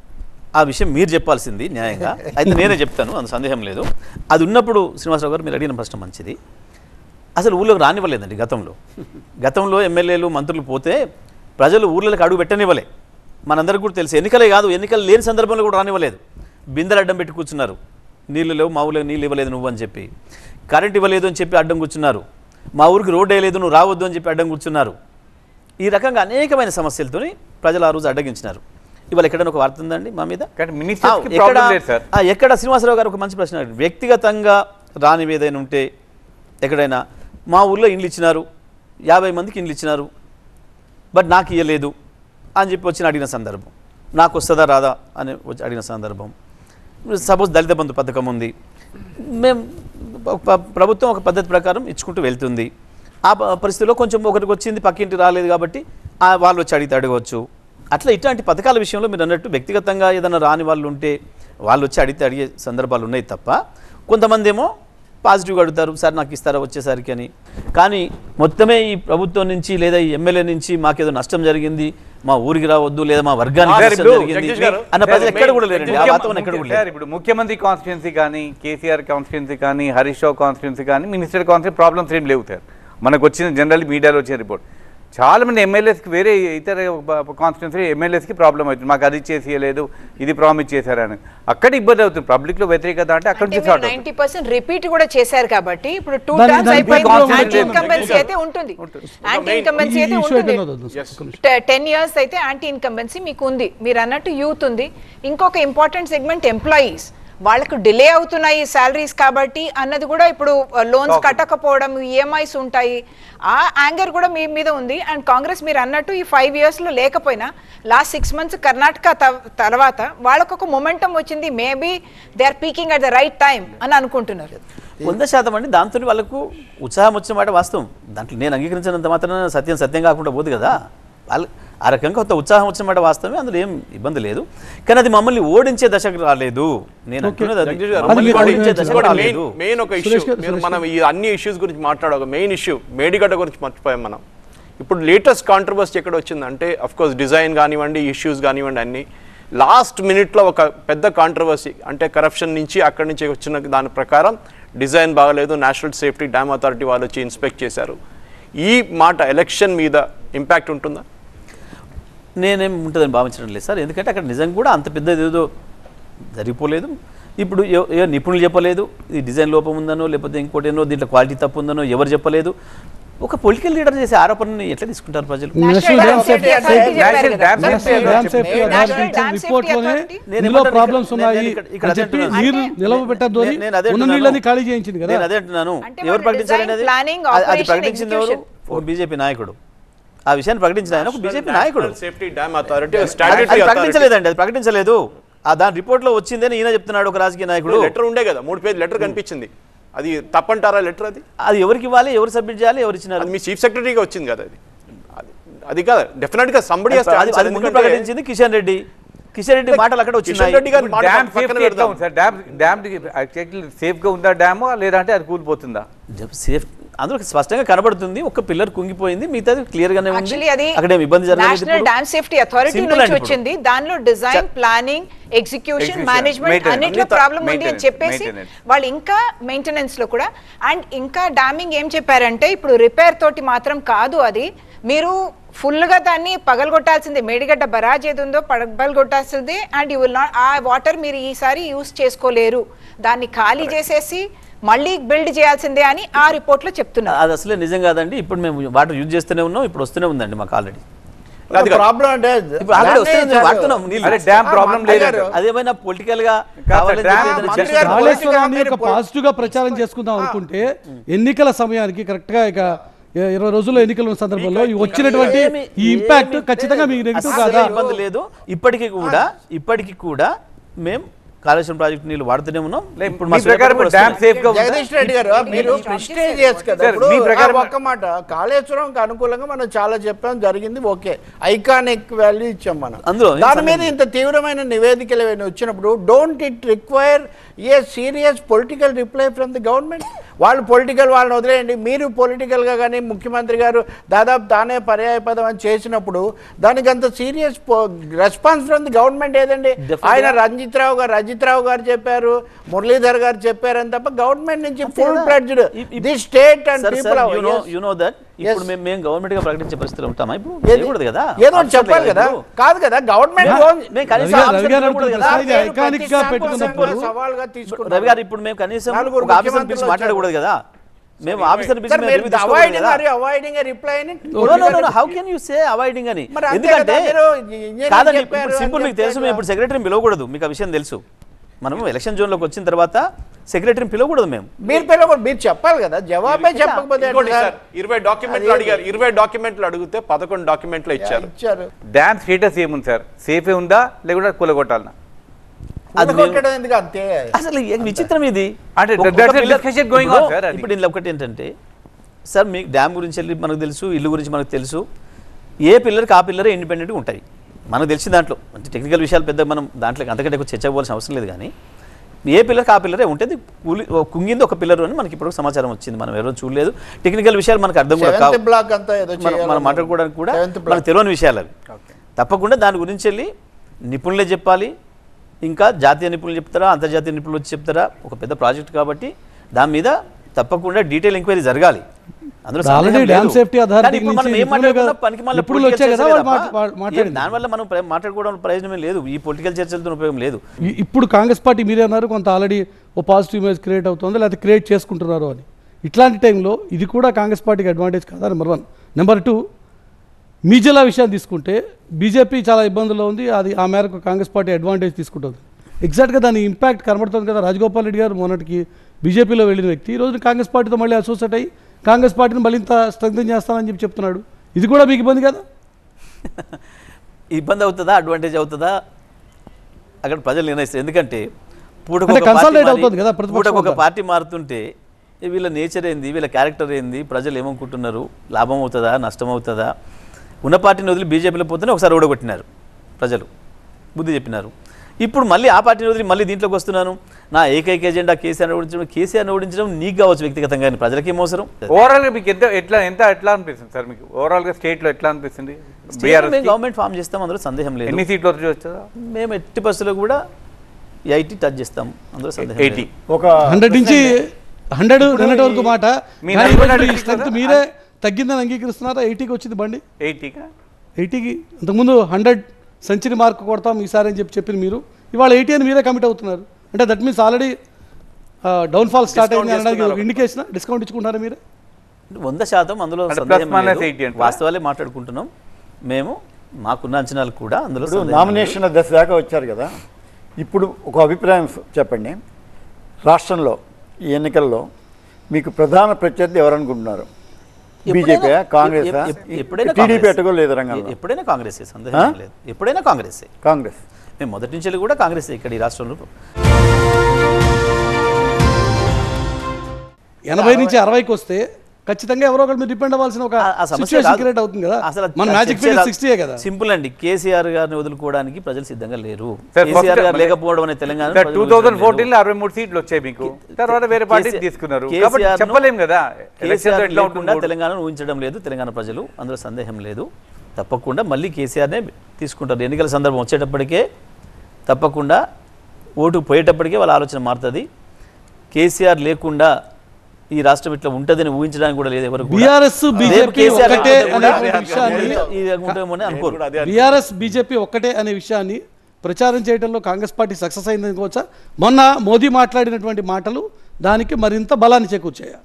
ఆ విషయం మీరు చెప్పాల్సింది న్యాయంగా అయితే నేనే చెప్తాను అంత సందేహం లేదు అది ఉన్నప్పుడు శ్రీనివాసరావు గారు మీరు అడిగిన ప్రశ్న మంచిది అసలు ఊళ్ళోకి రానివ్వలేదండి గతంలో గతంలో ఎమ్మెల్యేలు మంత్రులు పోతే ప్రజలు ఊర్లకి అడుగు పెట్టనివ్వలే మనందరికీ కూడా తెలుసు ఎన్నికలే కాదు ఎన్నికలు లేని సందర్భంలో కూడా రానివ్వలేదు బిందెలు అడ్డం పెట్టి కూర్చున్నారు నీళ్ళు లేవు మా ఊళ్ళో నీళ్ళు ఇవ్వలేదు నువ్వు అని చెప్పి కరెంట్ ఇవ్వలేదు అని చెప్పి అడ్డం కూర్చున్నారు మా ఊరికి రోడ్డు వేయలేదు నువ్వు రావద్దు అని చెప్పి అడ్డం కూర్చున్నారు ఈ రకంగా అనేకమైన సమస్యలతోని ప్రజలు ఆ రోజు అడ్డగించినారు ఇవాళ ఎక్కడైనా ఒక వార్త ఉందండి మా మీద కానీ ministers ఆ, కి ఎక్కడ- problem లేదు సార్. ఆ, ఎక్కడ శ్రీనివాసరావు గారు ఒక మంచి ప్రశ్న అడిగారు. వ్యక్తిగతంగా రానివి ఏదైనా ఉంటే ఎక్కడైనా మా ఊర్లో ఇండ్లు ఇచ్చినారు యాభై మందికి ఇండ్లు ఇచ్చినారు బట్ నాకు ఇవ్వలేదు అని చెప్పి వచ్చిన అడిగిన సందర్భం నాకు వస్తుందా రాదా అని వచ్చి అడిగిన సందర్భం సపోజ్ దళిత బంధు పథకం ఉంది మేము ప- ప్రభుత్వం ఒక పద్ధతి ప్రకారం ఇచ్చుకుంటూ వెళ్తుంది ఆ ప- పరిస్థితిలో కొంచెం ఒకరికి వచ్చింది పక్కింటి రాలేదు కాబట్టి ఆ వాళ్ళు వచ్చి అడిగితే అడగవచ్చు అట్లా ఇట్లాంటి పథకాల విషయంలో మీరు అన్నట్టు వ్యక్తిగతంగా ఏదైనా రాని వాళ్ళు ఉంటే వాళ్ళు వచ్చి అడిగితే అడిగే సందర్భాలు ఉన్నాయి తప్ప కొంతమంది ఏమో పాజిటివ్గా అడుగుతారు సార్ నాకు ఇస్తారా వచ్చేసరికి అని కానీ మొత్తమే ఈ ప్రభుత్వం నుంచి లేదా ఈ ఎమ్మెల్యే నుంచి మాకేదో నష్టం జరిగింది మా ఊరికి రావద్దు లేదా మా వర్గానికి సార్, నష్టం ఇప్పుడు జరిగింది జగదీష్ గారు, అన్న ప్రజలు సార్, ఎక్కడ కూడా లేరండి ఆ ముఖ్యం- వాతావరణం ఎక్కడ కూడా ముఖ్యం- సార్ లేదు ఇప్పుడు ముఖ్యమంత్రి కాన్స్టిట్యున్సీ కానీ కేసీఆర్ కాన్స్టిట్యున్సీ కానీ హరీష్ రావు కాన్స్టిట్యున్సీ కానీ మినిస్టర్ కాన్స్టిట్యూన్సీ ప్రాబ్లమ్స్ ఏం లేవు సార్ మనకు వచ్చిన జనరల్ మీడియాలో వచ్చిన రిపోర్ట్ చాలా మంది ఎమ్మెల్యేస్కి వేరే ఇతర కాన్స్టిట్యున్సీ ఎమ్మెల్యేస్కి ప్రాబ్లం అవుతుంది మాకు అది చేసి లేదు ఇది ప్రామిస్ చేశారని అక్కడ ఇబ్బంది అవుతుంది పబ్లిక్లో వ్యతిరేకత అంటే అక్కడ నుంచి స్టార్ట్ అవుతుంది నైన్టీ పర్సెంట్ రిపీట్ కూడా చేశారు కాబట్టి ఇప్పుడు టూ దాని- టర్మ్స్ దాని అయిపోయింది background యాంటీ ఏంటి? ఇన్కంబెన్సీ అయితే ఉంటుంది యాంటీ ఇన్కంబెన్సీ ఈ అయితే ఇష్యూ ఉంటుంది అయిపోయిందో తెలుసు. ఒక్క నిమిషం. టెన్ ఇయర్స్ అయితే యాంటీ ఇన్కంబెన్సీ మీకు ఉంది మీరు అన్నట్టు యూత్ ఉంది ఇంకొక ఇంపార్టెంట్ సెగ్మెంట్ ఎంప్లాయీస్ వాళ్ళకు డిలే అవుతున్నాయి శాలరీస్ కాబట్టి అన్నది కూడా ఇప్పుడు లోన్స్ కట్టకపోవడం ఈఎంఐస్ ఉంటాయి ఆ యాంగర్ కూడా మీ మీద ఉంది అండ్ కాంగ్రెస్ మీరు అన్నట్టు ఈ ఫైవ్ ఇయర్స్లో లేకపోయినా లాస్ట్ సిక్స్ మంత్స్ కర్ణాటక త- తర్వాత వాళ్ళకు ఒక మొమెంటం వచ్చింది maybe they are peaking at the right time అని అనుకుంటున్నారు వంద శాతం అండి దాంతో వాళ్ళకు ఉత్సాహం వచ్చిన మాట వాస్తవం దాంట్లో నేను అంగీకరించినంత మాత్రం సత్యం సత్యం కాకుండా పోదు కదా వాళ్ళు ఆ రకంగా కొంత ఉత్సాహం వచ్చిన మాట వాస్తవమే అందులో ఏం ఇబ్బంది లేదు కానీ అది మమ్మల్ని ఓడించే దశకు రాలేదు నేను అనుకున్నది అది. జగదీష్ గారు, మమ్మల్ని అది ఓడించే అది దశకు ఇంకోటి రాలేదు మెయిన్ మెయిన్ ఒక ఇష్యూ సురేష్ గారు, మీరు సురేష్ మనం ఈ అన్ని ఇష్యూస్ గురించి మాట్లాడే ఒక మెయిన్ ఇష్యూ మేడిగడ్డ గురించి మర్చిపోయాం మనం ఇప్పుడు లేటెస్ట్ కాంట్రవర్సీ ఎక్కడ వచ్చిందంటే అఫ్ కోర్స్ డిజైన్ కానివ్వండి ఇష్యూస్ కానివ్వండి అన్ని లాస్ట్ మినిట్లో ఒక పెద్ద కాంట్రవర్సీ అంటే కరప్షన్ నుంచి అక్కడి నుంచి వచ్చిన దాని ప్రకారం డిజైన్ బాగలేదు నేషనల్ సేఫ్టీ డ్యామ్ అథారిటీ వాళ్ళు వచ్చి ఇన్స్పెక్ట్ చేశారు ఈ మాట ఎలక్షన్ మీద ఇంపాక్ట్ ఉంటుందా నేనేం ఉంటుందని భావించడం లేదు సార్ ఎందుకంటే అక్కడ నిజంగా కూడా అంత పెద్దది ఏదో జరిగిపోలేదు ఇప్పుడు ఎవ- ఏ నిపుణులు చెప్పలేదు ఇది డిజైన్ లోపం ఉందనో లేకపోతే ఇంకోటి ఏనో దీంట్లో క్వాలిటీ తప్పు ఉందనో ఎవరు చెప్పలేదు ఒక పొలిటికల్ లీడర్ చేసే ఆరోపణని ఎట్లా తీసుకుంటారు ప్రజలు నేషనల్ డ్యామ్ సేఫ్టీ Authority చెప్పారు నేషనల్ కదా. Dam national safety dam safety national authority dam ఇచ్చిన సేఫ్టీ రిపోర్ట్లోనే అథారిటీ నేను ఇందులో ఏమంటాను ప్రాబ్లమ్స్ ఇక్కడ- ఉన్నాయి నేను ఇక్కడ- ఇక్కడ అని అదే చెప్పి అంటున్నాను. నీరు అంటే- నిలవబెట్టద్దు అని నేను- నేను అదే ఉన్న అంటున్నాను. నీళ్ళని ఖాళీ చేయించింది కదా నేను అదే అంటున్నాను అంటే ఎవరు వాళ్ళు ప్రకటించారు design, అనేది planning, అది- అది operation, ప్రకటించింది ఎవరు execution. ఒక బీజేపీ నాయకుడు ఆ విషయాన్ని ప్రకటించిన ఆయన ఒక బీజేపీ నాయకుడు సేఫ్టీ డ్యామ్ అథారిటీ అది స్టాట్యూటరీ అథారిటీ ప్రకటించలేదండి అది ప్రకటించలేదు ఆ దాని రిపోర్ట్ లో వచ్చిందని ఈయన చెప్తున్నాడు ఒక రాజకీయ నాయకుడు లెటర్ ఉండే కదా మూడు పేజ్ లెటర్ కనిపించింది అది తప్పంటారా లెటర్ అది అది ఎవరికి ఇవ్వాలి ఎవరు సబ్మిట్ చేయాలి ఎవరు ఇచ్చినారు అది మీ చీఫ్ సెక్రటరీగా వచ్చింది కదా అది అది- అది కాదు డెఫినెట్ గా సంబడి అది అది ముందు ప్రకటించింది కిషన్ రెడ్డి కిషన్ రెడ్డి మాటలు అక్కడ కిషన్ రెడ్డి వచ్చినాయి గారి మాట డ్యామ్ పక్కన సేఫ్టీ ఎట్లా పెడదాం. ఉంది సార్ డ్యామ్ డ్యామ్ సేఫ్ గా ఉందా డ్యామ్ లేదంటే అది కూలిపోతుందా సేఫ్ అందులో స్పష్టంగా కనబడుతుంది ఒక పిల్లర్ కుంగిపోయింది మిగతాది క్లియర్ గానే ఉంది యాక్చువల్లీ అది అక్కడ ఏం ఇబ్బంది జరగలేదు నేషనల్ ఇప్పుడు. డ్యామ్ సేఫ్టీ అథారిటీ Simple నుంచి అండి ఇప్పుడు. వచ్చింది దానిలో design planning execution Execution, management maintenance. అన్నిట్లో అన్ని త- ప్రాబ్లం ఉంది అని maintenance, చెప్పేసి maintenance. వాళ్ళు ఇంకా మెయింటెనెన్స్ లో కూడా అండ్ ఇంకా డామింగ్ ఏం చెప్పారంటే ఇప్పుడు రిపేర్ తోటి మాత్రం కాదు అది మీరు ఫుల్ గా దాన్ని పగలగొట్టాల్సిందే మేడిగడ్డ బరాజ్ ఏది ఉందో పగలగొట్టాల్సిందే అండ్ యూ విల్ నాట్ ఆ వాటర్ మీరు ఈసారి యూస్ చేసుకోలేరు దాన్ని ఖాళీ చేసేసి మళ్ళీ బిల్డ్ చేయాల్సిందే అని ఆ రిపోర్ట్ లో చెప్తున్నారు అది అసలే నిజం కాదండి ఇప్పుడు మేము వాటర్ యూజ్ చేస్తూనే ఉన్నాం ఇప్పుడు వస్తూనే ఉందండి మాకు ఆల్రెడీ అది కాదు. ప్రాబ్లం అంటే ఇప్పుడు ఆల్రెడీ దాన్నే వస్తుంది చాలు. వాడుతున్నాం నీళ్ళు అరే డ్యామ్ ఆ, ప్రాబ్లం మంత్రి లేదంట గారు. అదేమైనా పొలిటికల్ గా కాదు, కావాలని డ్యామ్ చెప్పి ఏదైనా మంత్రి చేస్తున్నారా? గారు కాళేశ్వరాన్ని మీరు ఒక పాజిటివ్ గా ప్రచారం చేసుకుందాం అనుకుంటే ఎన్నికల సమయానికి కరెక్ట్ గా ఇక ఇ- ఇరవై రోజుల్లో ఎన్నికల ఉన్న సందర్భంలో ఈ వచ్చినటువంటి ఏమి- ఈ ఇంపాక్ట్ ఏమి- ఖచ్చితంగా మీకు నెగిటివ్ అస్సలు కాదా ఇబ్బంది లేదు ఇప్పటికీ కూడా ఇప్పటికీ కూడా మేము కాళేశ్వరం ప్రాజెక్టు నీళ్ళు వాడుతూనే ఉన్నాం లే, ఇప్పుడు మీ మా ప్రకారం సురేఖ డ్యామ్ వస్తున్నాయి. సేఫ్ గా ఉందా? జగదీష్ రెడ్డి గారు మీరు ప్రెస్టేజియస్ కదా సార్, ఇప్పుడు మీ ప్రకారం- ఆ ఒక్క మాట కాళేశ్వరంకి అనుకూలంగా మనం చాలా చెప్పాం జరిగింది ఓకే ఐకానిక్ వాల్యూ ఇచ్చాం మనం అందులో ఏం దాని మీద సందేహం ఇంత తీవ్రమైన నివేదికలు ఏమైనా వచ్చినప్పుడు don't it require a serious political reply from the government వాళ్ళు పొలిటికల్ వాళ్ళని వదిలేయండి మీరు పొలిటికల్గా కానీ ముఖ్యమంత్రి గారు దాదాపు తానే పర్యాయపదం అని చేసినప్పుడు దానికి అంత serious response from the government ఏదండి Definitely. ఆయన రంజిత్ రావు గారు రజిత్ రావు గారు చెప్పారు మురళీధర్ గారు చెప్పారని తప్ప గవర్నమెంట్ నుంచి ఫుల్ కదా. ప్లెడ్జ్డ్ ఇప్- ఇప్- the state and sir, people sir, you know- you know that ఇప్పుడు మేము మేము గవర్నమెంట్ గా ప్రకటించే పరిస్థితులు ఉంటామా ఇప్పుడు చేయకూడదు కదా ఏదో ఒకటి అవసరం చెప్పాలి లేదు కదా ఇప్పుడు. కాదు కదా గవర్నమెంట్ మేము- మేము కనీసం రవి గారు- ఆఫీసర్ రవి గారు పిలవకూడదు కదా. అంటున్నారు ఇది iconic గా పెట్టుకున్నప్పుడు సవాల్గా తీసుకున్నారు రవి గారు ఇప్పుడు మేము కనీసం నలుగురు ఒక ఆఫీసర్ పిలిచి ముఖ్యమంత్రులు మాట్లాడకూడదు కదా మేము ఆఫీసర్ పిలిచి సార్ మేము మీరు review తీసుకోకూడదు అవాయిడింగ్ కదా ఆర్ అవాయిడింగ్ రిప్లై అని No, no, no, no. How can you say avoiding అని మరి అంతే ఎందుకంటే కదా, మీరు engineering కాదండి చెప్పారు ఇప్పుడు అని సింపుల్ మీకు తెలుసు చెప్తే మేము ఇప్పుడు సెక్రటరీని పిలవకూడదు మీకు ఆ విషయం తెలుసు మనం ఎలక్షన్ జోన్లోకి వచ్చిన తర్వాత సెక్రటరీని పిలవకూడదు మేము మీరు పిలవకూడదు మీరు చెప్పాలి కదా జవాబే చెప్పకపోతే ఇంకోటి ఎట్లా సార్ ఇరవై డాక్యుమెంట్లు అడిగారు ఇరవై డాక్యుమెంట్లు అడిగితే పదకొండు డాక్యుమెంట్లు ఇచ్చారు ఇచ్చారు డ్యామ్ స్టేటస్ ఏముంది సార్ సేఫే ఉందా లేకుంటే కూలగొట్టాలనా అది మేము- కూలగొట్టడం ఎందుకు అంతే అసలు ఏం విచిత్రం ఇది అంటే ఒక- that's ఒక a pillar- discussion going on, ఇప్పుడు- sir, అది. ఇప్పుడు ఇందులో ఒకటి ఏంటంటే సార్ మీకు డ్యామ్ గురించి వెళ్ళి మనకు తెలుసు ఇల్లు గురించి మనకు తెలుసు ఏ పిల్లర్కి ఆ పిల్లరే ఇండిపెండెంట్గా ఉంటాయి మనకు తెలిసిన దాంట్లో అంటే టెక్నికల్ విషయాలు పెద్ద మనం దాంట్లో అంతకంటే ఎక్కువ చర్చ పోవాల్సిన అవసరం లేదు కానీ ఏ పిల్లర్కి ఆ పిల్లరే ఉంటుంది కూలి ఓ కుంగింది ఒక పిల్లర్ అని మనకి ఇప్పుడు సమాచారం వచ్చింది మనం ఎవరో చూడలేదు టెక్నికల్ విషయాలు మనకు అర్థం కూడా సెవెంత్ కావు బ్లాక్ అంతా ఏదో మనం మనం చేయాలన్నారు. మాట్లాడుకోవడానికి కూడా సెవెంత్ మనకు బ్లాక్ తెలియని విషయాలు అవి తప్పకుండా దాని గురించి వెళ్ళి నిపుణులే చెప్పాలి ఇంకా జాతీయ నిపుణులు చెప్తారా అంతర్జాతీయ నిపుణులు వచ్చి చెప్తారా ఒక పెద్ద ప్రాజెక్ట్ కాబట్టి దాని మీద తప్పకుండా డీటెయిల్ ఎంక్వైరీ జరగాలి అందులో ఇప్పుడు already సందేహం dam లేదు. safety authority కానీ ఇప్పుడు మనం నుంచి ఏం నిపుణులు మాట్లాడుకున్నా కదా- పనికి మళ్ళీ నిపుణులు political వచ్చాయి కదా, చర్చలే వాళ్ళు తప్ప, మాట్లా- వాళ్ళు ఏం మాట్లాడింది. దానివల్ల మనం ప్ర- మాట్లాడుకోవడం ప్రయోజనమే లేదు ఈ పొలిటికల్ చర్చలతో ఉపయోగం లేదు ఇ- ఇప్పుడు కాంగ్రెస్ పార్టీ మీరే అన్నారు కొంత ఆల్రెడీ ఓ పాజిటివ్ ఇమేజ్ క్రియేట్ అవుతుంది లేకపోతే క్రియేట్ చేసుకుంటున్నారు అని ఇట్లాంటి టైంలో ఇది కూడా కాంగ్రెస్ పార్టీకి అడ్వాంటేజ్ కాదా నెంబర్ వన్ నెంబర్ టూ మీ జిల్లా విషయాన్ని తీసుకుంటే బీజేపీ చాలా ఇబ్బందుల్లో ఉంది అది ఆ మేరకు కాంగ్రెస్ పార్టీ అడ్వాంటేజ్ తీసుకుంటుంది ఎగ్జాక్ట్గా దాని ఇంపాక్ట్ కనబడుతుంది కదా రాజగోపాల్ రెడ్డి గారు మొన్నటికి బీజేపీలో వెళ్ళిన వ్యక్తి ఈ రోజు కాంగ్రెస్ పార్టీతో మళ్ళీ అసోసియేట్ అయ్యి కాంగ్రెస్ పార్టీని మళ్ళీ ఇంత స్ట్రెంగ్తన్ చేస్తానని చెప్పి చెప్తున్నాడు ఇది కూడా మీకు ఇబ్బంది కదా ఇబ్బంది అవుతుందా అడ్వాంటేజ్ అవుతుందా అక్కడ ప్రజలు నిర్ణయిస్తారు ఎందుకంటే పూటకు అంటే ఒక పార్టీ consolidate మారి- అవుతుంది కదా ప్రతిపక్షం పూటకు ఒక అంతా. పార్టీ మారుతుంటే ఏ వీళ్ళ నేచర్ ఏంది వీళ్ళ క్యారెక్టర్ ఏంది ప్రజలు ఏమనుకుంటున్నారు లాభం అవుతుందా నష్టం అవుతుందా ఉన్న పార్టీని వదిలి బీజేపీలో పోతేనే ఒకసారి ఓడగొట్టినారు ప్రజలు బుద్ధి చెప్పినారు ఇప్పుడు మళ్ళీ ఆ పార్టీని వదిలి మళ్ళీ దీంట్లోకి వస్తున్నాను నా ఏకైక ఎజెండా కేసీఆర్ ఓడించడం కేసీఆర్ ఓడించడం నీకు కావచ్చు వ్యక్తిగతంగా కానీ ప్రజలకి ఏం అవసరం ఓవరాల్ గా మీకు ఎంత ఎట్లా ఎంత ఎట్లా అనిపిస్తుంది సార్ మీకు ఓవరాల్ గా స్టేట్ లో ఎట్లా అనిపిస్తుంది బీఆర్ఎస్ మేము గవర్నమెంట్ ఫామ్ చేస్తాం అందులో సందేహం లేదు ఎన్ని సీట్లు వచ్చి వచ్చా మేము ఎట్టి బస్సులో కూడా ఎయిటీ టచ్ చేస్తాం అందులో సందేహం ఎయిటీ లేదు. ఒక హండ్రెడ్ నుంచి హండ్రెడ్ నిన్నటి వరకు మాట మీ కానీ నలభై ఈరోజు ఈ నాలుగు స్ట్రెంత్ కదా? మీరే తగ్గిందని అంగీకరిస్తున్నారా ఎయిటీకి వచ్చింది బండి ఎయిటీగా ఎయిటీకి అంతకుముందు హండ్రెడ్ సెంచరీ మార్క్ కొడతాం ఈసారి అని చెప్పి చెప్పిన మీరు ఇవాళ ఎయిటీ అని మీరే కమిట్ అవుతున్నారు అంటే that means already downfall start Discount అయింది అనడానికి చేసుకున్నారు. ఇండికేషన్ డిస్కౌంట్ ఇచ్చుకుంటారా మీరే వంద శాతం అందులో అంటే సందేహం plus minus లేదు. 80 అంటారా? వాస్తవాలే మాట్లాడుకుంటున్నాం మేము మాకున్న అంచనాలు కూడా అందులో ఇప్పుడు సందేహం లేదు. నామినేషన్ దశ దాకా వచ్చారు కదా ఇప్పుడు ఒక అభిప్రాయం చెప్పండి రాష్ట్రంలో ఈ ఎన్నికల్లో మీకు ప్రధాన ప్రత్యర్థి ఎవరనుకుంటున్నారు ఎప్పుడైనా- బీజేపీ కాంగ్రెస్ ఎప్- ఎప్- ఎప్పుడైనా టీడీపీ కాంగ్రెస్. ఎట్టుకో లేదు రంగంలో ఎప్పుడైనా కాంగ్రెస్ సందేహం లేదు ఎప్పుడైనా కాంగ్రెస్ కాంగ్రెస్ మేము మొదటి నుంచి కూడా కాంగ్రెస్ ఇక్కడ ఈ రాష్ట్రంలో ఎనభై నుంచి అరవైకి వస్తే ఖచ్చితంగా ఎవరో ఒకరు మీరు డిపెండ్ అవ్వాల్సిన ఒక ఆ- ఆ సమస్య సిచ్యువేషన్ రాదు. క్రియేట్ అవుతుంది కదా అసలు మన ఆ మ్యాజిక్ చర్చే ఫిగర్ రాదు. సిక్స్టీయే కదా సింపుల్ అండి కేసీఆర్ గారిని వదులుకోవడానికి ప్రజలు సిద్ధంగా లేరు సార్, కేసీఆర్ first- గారు లేకపోవడం అనే Telangana sir two thousand fourteen లో అరవై మూడు సీట్లు వచ్చాయి మీకు తర్వాత వేరే పార్టీ కేసీ- తీసుకున్నారు కేసీఆర్ కాబట్టి ను- చెప్పలేం కదా ఎలక్షన్ కేసీఆర్ ఎట్లా లేకుండా ఉంటుందో తెలంగాణను ఊహించడం లేదు తెలంగాణ ప్రజలు అందులో సందేహం లేదు తప్పకుండా మళ్ళీ కేసీఆర్నే తీసుకుంటారు ఎన్నికల సందర్భం వచ్చేటప్పటికే తప్పకుండా ఓటు పోయేటప్పటికే వాళ్ళ ఆలోచన మారుతుంది కేసీఆర్ లేకుండా ఈ రాష్ట్రం ఇట్లా ఉంటుందని ఊహించడానికి కూడా లేదు ఎవరు కూడా. బీఆర్ఎస్ రేపు బీజేపీ కేసీఆర్ ఒక్కటే లేకుండా అనేటువంటి విషయాన్ని ఇది ఉంటుందేమో అని అనుకోరు బీఆర్ఎస్ బీజేపీ ఒక్కటే అనే విషయాన్ని ప్రచారం చేయడంలో కాంగ్రెస్ పార్టీ సక్సెస్ అయింది అనుకోవచ్చా మొన్న మోదీ మాట్లాడినటువంటి మాటలు దానికి మరింత బలాన్ని చేకూర్చాయా